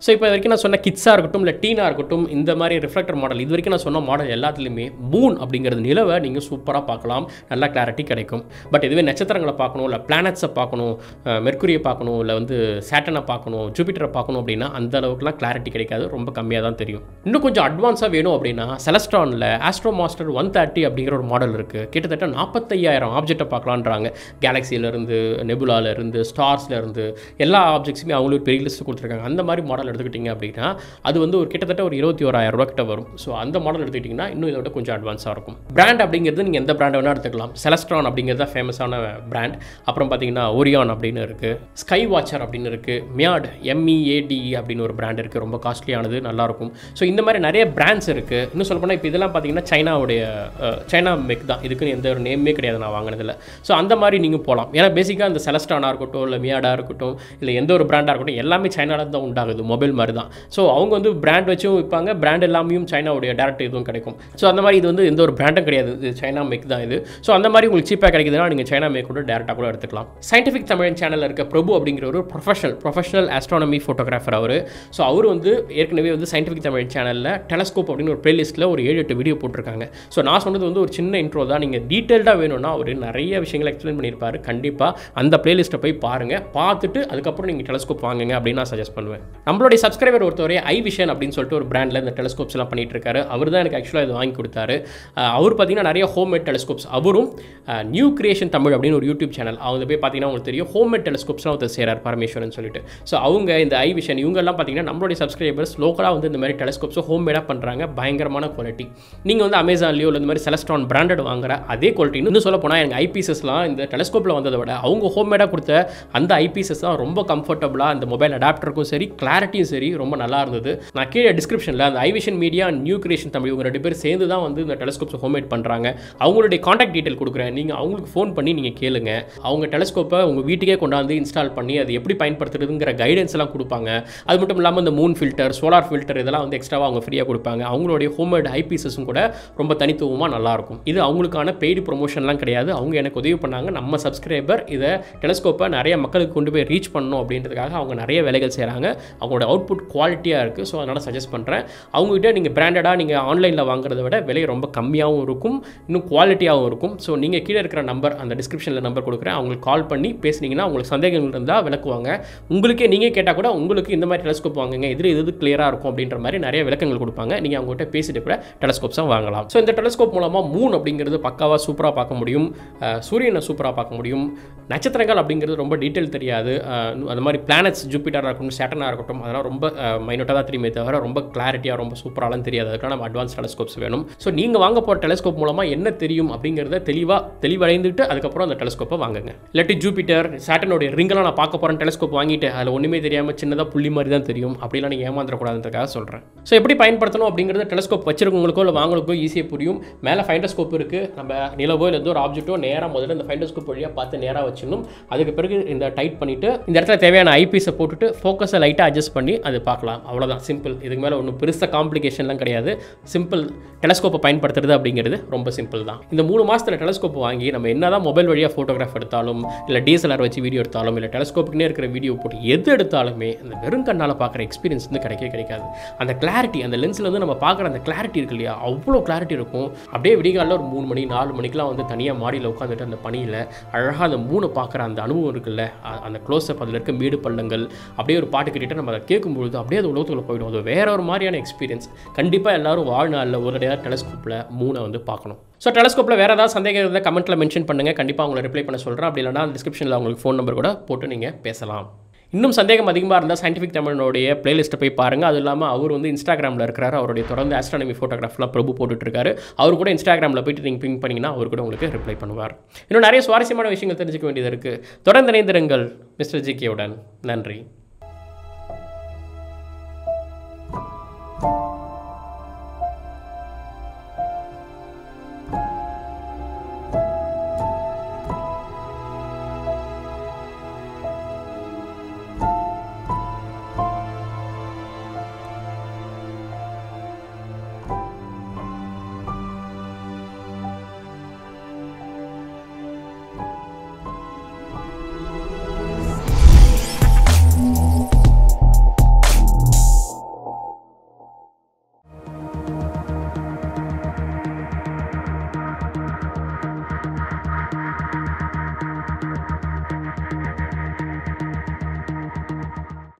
ஸோ இப்போ வரைக்கும் நான் சொன்ன கிட்ஸாக இருக்கட்டும் இல்லை டீனாக இருக்கட்டும் இந்த மாதிரி ரிஃப்ளெக்டர் மாடல் இது வரைக்கும் நான் சொன்ன மாடல் எல்லாத்துலேயுமே மூன் அப்படிங்கிறது நிலவை நீங்கள் சூப்பராக பார்க்கலாம் நல்லா கிளாரிட்டி கிடைக்கும் பட் இதுவே நட்சத்திரங்களை பார்க்கணும் இல்லை பிளானட்ஸை பார்க்கணும் மெர்க்குரியை பார்க்கணும் இல்லை வந்து சேட்டனை பார்க்கணும் ஜூபிட்டரை பார்க்கணும் அப்படின்னா அந்த அளவுக்குலாம் கிளாரிட்டி கிடைக்காது ரொம்ப கம்மியாக தான் தெரியும் இன்னும் கொஞ்சம் அட்வான்ஸாக வேணும் அப்படின்னா செலஸ்ட்ரானில் ஆஸ்ட்ரோ மாஸ்டர் ஒன் தேர்ட்டி அப்படிங்கிற ஒரு மாடல் இருக்குது கிட்டத்தட்ட நாற்பத்தையாயிரம் ஆப்ஜெக்டை பார்க்கலான்றாங்க கேலக்சியிலேருந்து நெபுலாலேருந்து ஸ்டார்ஸ்லேருந்து எல்லா ஆப்ஜெக்ட்ஸுமே அவங்களும் ஒரு பெரிய லிஸ்ட் கொடுத்துருக்காங்க அந்த மாதிரி மாடல் எடுத்துக்கிட்டிங்க அப்படின்னா அது வந்து ஒரு கிட்டத்தட்ட ஒரு இருபத்தி ஓராயிரம் ரூபா கிட்ட வரும் ஸோ அந்த மாடல் எடுத்துக்கிட்டிங்கன்னா இன்னும் இதை விட கொஞ்சம் அட்வான்ஸாக இருக்கும் பிராண்ட் அப்படிங்கிறது நீங்கள் எந்த பிராண்ட் வேணால் எடுத்துக்கலாம் செலஸ்ட்ரான் அப்படிங்கிறது தான் ஃபேமஸான பிராண்ட் அப்புறம் பார்த்தீங்கன்னா ஓரியான் அப்படின்னு இருக்குது ஸ்கை வாட்சர் அப்படின்னு இருக்குது மியாட் எம்இஏடிஇ அப்படின்னு ஒரு பிராண்ட் இருக்குது ரொம்ப காஸ்ட்லியானது நல்லாயிருக்கும் ஸோ இந்த மாதிரி நிறைய பிராண்ட்ஸ் இருக்குது இன்னும் சொல்ல போனால் இப்போ இதெல்லாம் பார்த்தீங்கன்னா சைனாவுடைய அஹ், சைனா மேக் தான் இதுக்குன்னு எந்த ஒரு நேமே கிடையாது நான் வாங்கினதில்ல ஸோ அந்த மாதிரி நீங்கள் போகலாம் ஏன்னா பேசிக்காக இந்த செலஸ்டானாக இருக்கட்டும் இல்லை மியாடாக இருக்கட்டும் இல்லை எந்த ஒரு பிராண்டாக இருக்கட்டும் எல்லாமே சைனால தான் உண்டாகுது மொபைல் மாதிரி தான் ஸோ அவங்க வந்து பிராண்ட் வச்சும் விற்பாங்க பிராண்ட் எல்லாமையும் சைனாவுடைய டேரக்ட் இதுவும் கிடைக்கும் ஸோ அந்த மாதிரி இது வந்து எந்த ஒரு பிராண்டும் கிடையாது இது சைனா மேக் தான் இது ஸோ அந்த மாதிரி உங்களுக்கு சீப்பாக கிடைக்குதுன்னா நீங்கள் சைனா மேக் கூட டேரெக்டாக கூட எடுத்துக்கலாம் சயின்டிஃபிக் தமிழ் சேனலில் இருக்க பிரபு அப்படிங்கிற ஒரு ப்ரொஃபஷனல் ப்ரொஃபஷனல் ஆஸ்ட்ரானமி ஃபோட்டோகிராஃபர் அவர் ஸோ அவர் வந்து ஏற்கனவே வந்து சயின்டிஃபிக் தமிழ் சேனலில் டெலஸ்கோப் அப்படின்னு ஒரு பிளேலிஸ்ட்டில் ஒரு ஏழு எட்டு வீடியோ போட்டிருக்காங்க ஸோ நான் சொன்னது வந்து ஒரு சின்ன இன்ட்ரோ தான் நீங்கள் டீட்டெயில்டாக வேணும்னா அவர் நிறைய விஷயங்களை எக்ஸ்பிளைன் பண்ணியிருப்பாரு கண்டிப்பாக அந்த பிளேலிஸ்ட்டை போய் பாருங்கள் பார்த்துட்டு அதுக்கப்புறம் நீங்கள் டெலஸ்கோப் வாங்குங்க அப்படின்னு நான் சஜஸ்ட் பண்ணுவேன் நம்மளுடைய சப்ஸ்கிரைபர் ஒருத்தவரை ஐ விஷன் அப்படின்னு சொல்லிட்டு ஒரு பிராண்டில் இந்த டெலஸ்கோப்ஸ் எல்லாம் பண்ணிட்டு இருக்காரு அவர் தான் எனக்கு ஆக்சுவலாக இது வாங்கி கொடுத்தாரு அஹ் அவர் பார்த்தீங்கன்னா நிறைய ஹோம்மேட் டெலஸ்கோப்ஸ் அவரும் நியூ கிரியேஷன் தமிழ் அப்படின்னு ஒரு யூடியூப் சேனல் அவங்க போய் பார்த்தீங்கன்னா உங்களுக்கு தெரியும் ஹோம்மேட் டெலஸ்கோப்ஸ்லாம் ஒருத்தர் சேரார் பரமேஸ்வரன் சொல்லிட்டு ஸோ அவங்க இந்த ஐ விஷன் இவங்கெல்லாம் பார்த்தீங்கன்னா நம்மளுடைய சப்ஸ்கிரைபர்ஸ் லோக்கலாக வந்து இந்த மாதிரி டெலஸ்கோப்ஸை ஹோம்மேடாக பண்ணுறாங்க பயங்கரமான குவாலிட்டி நீங்கள் வந்து அமேசான்லேயோ இல்லை இந்த மாதிரி செலஸ்ட்ரான் பிராண்டட் வாங்குற அதே குவாலிட்டி இன்னும் சொல்ல போனால் எனக்கு ஐபீசஸ்லாம் இந்த டெலஸ்கோப்பில் வந்ததை விட அவங்க ஹோம்மேடாக கொடுத்த அந்த ஐபீசஸ் தான் ரொம்ப கம்ஃபர்டபுளாக அந்த மொபைல் அடாப்டருக்கும் சரி கிளாரிட்டியும் சரி ரொம்ப நல்லா இருந்தது நான் கீழே டிஸ்கிரிப்ஷனில் அந்த iVision Media New Creation Tamil இவங்க ரெண்டு பேர் சேர்ந்து தான் வந்து இந்த டெலஸ்கோப்ஸ் ஹோம்மேட் பண்ணுறாங்க அவங்களுடைய காண்டாக்ட் டீட்டெயில் கொடுக்குறேன் நீங்கள் அவங்களுக்கு ஃபோன் பண்ணி நீங்கள் கேளுங்க அவங்க டெலஸ்கோப்பை உங்கள் வீட்டுக்கே கொண்டாந்து இன்ஸ்டால் பண்ணி அது எப்படி பயன்படுத்துறதுங்கிற கைடன்ஸ் எல்லாம் கொடுப்பாங்க அது மட்டும் இல்லாமல் இந்த மூன் ஃபில்டர் சோலார் ஃபில்டர் இதெல்லாம் வந்து எக்ஸ்ட்ராவாக அவங்க ஃப்ரீயாக கொடுப்பாங்க அவங்களுடைய ஹோம்மேட் ஐபீசஸும் கூட ரொம்ப தனித்துவமாக நல்லாயிருக்கும் இது அவங்களுக்கான பெய்டு ப்ரொமோஷன்லாம் கிடையாது அவங்க எனக்கு உதவி பண்ணாங்க நம்ம சப்ஸ்கிரைபர் இதை டெலஸ்கோப்பை நிறைய மக்களுக்கு கொண்டு போய் ரீச் பண்ணணும் அப்படின்றதுக்காக அவங்க நிறைய வேலைகள் செய்கிறாங்க அவங்களோட அவுட்புட் குவாலிட்டியாக இருக்குது ஸோ அதனால் சஜஸ்ட் பண்ணுறேன் அவங்ககிட்ட நீங்கள் பிராண்டடாக நீங்கள் ஆன்லைனில் வாங்குறத விட விலை ரொம்ப கம்மியாகவும் இருக்கும் இன்னும் குவாலிட்டியாகவும் இருக்கும் ஸோ நீங்கள் கீழே இருக்கிற நம்பர் அந்த டிஸ்கிரிப்ஷனில் நம்பர் கொடுக்குறேன் அவங்களுக்கு கால் பண்ணி பேசுனீங்கன்னா உங்களுக்கு சந்தேகங்கள் இருந்தால் விளக்குவாங்க உங்களுக்கே நீங்கள் கேட்டால் கூட உங்களுக்கு இந்த மாதிரி டெலஸ்கோப் வாங்குங்க இதில் இது இது கிளியராக இருக்கும் அப்படின்ற மாதிரி நிறைய விளக்கங்கள் கொடுப்பாங்க நீங்கள் அவங்ககிட்ட பேசிட்டு கூட டெலஸ்கோப்ஸாக வாங்கலாம் ஸோ இந்த டெலஸ்கோப் மூலமாக மூன் அப்படிங்கிறது பக்காவாக சூப்பராக பார்க்க முடியும் அஹ், சூரியனை சூப்பராக பார்க்க முடியும் நட்சத்திரங்கள் அப்படிங்கிறது ரொம்ப டீட்டெயில் தெரியாது அஹ், அந்த மாதிரி பிளானட்ஸ் ஜூபிட்டராக இருக்கட்டும் சேட்டனாக இருக்கட்டும் அதெல்லாம் ரொம்ப மைனோட்டாக தான் தெரியுமே தவிர ரொம்ப கிளாரிட்டியாக ரொம்ப சூப்பராலாம் தெரியாது அதுக்காக நம்ம அட்வான்ஸ் டெலஸ்கோப்ஸ் வேணும் ஸோ நீங்கள் வாங்க போகிற டெலஸ்கோப் மூலமாக என்ன தெரியும் அப்படிங்கிறத தெளிவாக தெளிவடைந்துட்டு அதுக்கப்புறம் அந்த டெலஸ்கோப்பை வாங்குங்க இல்லாட்டி ஜூபிட்டர் சேட்டனோடைய ரிங்கெல்லாம் நான் பார்க்க போகிறேன் டெலஸ்கோப் வாங்கிட்டு அதில் ஒன்றுமே தெரியாமல் சின்னதாக புள்ளி மாதிரி தான் தெரியும் அப்படிலாம் நீங்கள் ஏமாந்துடக்கூடாதுன்றதுக்காக சொல்கிறேன் ஸோ எப்படி பயன்படுத்தணும் அப்படிங்கிறது டெலஸ்கோப் வச்சிருக்கவங்களுக்கோ இல்லை வாங்களுக்கோ ஈஸியாக புரியும் மேலே ஃபைண்டோஸ்கோப் இருக்குது நம்ம நிலவோ இல்லை எந்த ஒரு ஆப்ஜெக்ட்டோ நேராக முதல்ல இந்த ஃபைண்டோஸ்கோப் வழியாக பார்த்து நேராக வச்சிடணும் அதுக்கு பிறகு இந்த டைட் பண்ணிவிட்டு இந்த இடத்துல தேவையான ஐபீஸை போட்டுட்டு ஃபோக்கஸை லைட்டாக அட்ஜஸ்ட் பண்ணி அது பார்க்கலாம் அவ்வளோதான் சிம்பிள் இதுக்கு மேலே ஒன்றும் பெருசாக காம்ப்ளிகேஷன்லாம் கிடையாது சிம்பிள் டெலஸ்கோப்பை பயன்படுத்துறது அப்படிங்கிறது ரொம்ப சிம்பிள் தான் இந்த மூணு மாதத்தில் டெலஸ்கோப் வாங்கி நம்ம என்ன தான் மொபைல் வழியாக ஃபோட்டோகிராஃப் எடுத்தாலும் இல்லை டிஎஸ்எல்ஆர் வச்சு வீடியோ எடுத்தாலும் இல்லை டெலஸ்கோப்புக்குனே இருக்கிற வீடியோ போட்டு எது எடுத்தாலுமே அந்த வெறும் கண்ணால் பார்க்குற எக்ஸ்பீரியன்ஸ் வந்து கிடைக்கவே கிடைக்காது அந்த கிளாரிட்டி அந்த லென்ஸில் வந்து நம்ம பார்க்குற அந்த கிளாரிட்டி இருக்கு இல்லையா அவ்வளோ கிளாரிட்டி இருக்கும் அப்படியே விடிகாலில் ஒரு மூணு மணி நாலு மணிக்கெலாம் வந்து தனியாக மாடியில் உட்காந்துட்டு அந்த பனியில் அழகாக அந்த மூணு பார்க்குற அந்த அனுபவம் இருக்குல்ல அ- அந்த க்ளோஸ்அப் அதில் இருக்க மேடு பள்ளங்கள் அப்படியே ஒரு பாட்டு கேட்டுட்டு நம்ம அதை கேட்கும்பொழுது அப்படியே அது உலகத்துக்குள்ள போயிடும் அது வேற ஒரு மாதிரியான எக்ஸ்பீரியன்ஸ் கண்டிப்பாக எல்லாரும் வாழ்நாளில் ஒரு தடவை டெலஸ்கோப்பில் மூணை வந்து பார்க்கணும் ஸோ டெலஸ்கோப்பில் வேறு ஏதாவது சந்தேகம் இருந்தால் கமெண்ட்டில் மென்ஷன் பண்ணுங்கள் கண்டிப்பாக உங்களை ரிப்ளை பண்ண சொல்கிறேன் அப்படி இல்லைனா டிஸ்கிரிப்ஷனில் உங்களுக்கு ஃபோன் நம்பர் கூட போட்டு நீங்கள் பேசலாம் இன்னும் சந்தேகம் அதிகமாக இருந்தால் சயின்டிஃபிக் தமிழனுடைய பிளேலிஸ்ட்டை போய் பாருங்கள் அது இல்லாமல் அவர் வந்து இன்ஸ்டாகிராமில் இருக்கிறாரு அவருடைய தொடர்ந்து ஆஸ்ட்ரானமி ஃபோட்டோகிராஃப்லாம் பிரபு போட்டுட்ருக்காரு அவர் கூட இன்ஸ்டாகிராமில் போயிட்டு நீங்கள் பிங் பண்ணிங்கன்னா அவர் கூட உங்களுக்கு ரிப்ளை பண்ணுவார் இன்னும் நிறைய சுவாரஸ்யமான விஷயங்கள் தெரிஞ்சுக்க வேண்டியது இருக்குது தொடர்ந்து இணைந்திருங்கள் மிஸ்டர் ஜிகேவுடன் நன்றி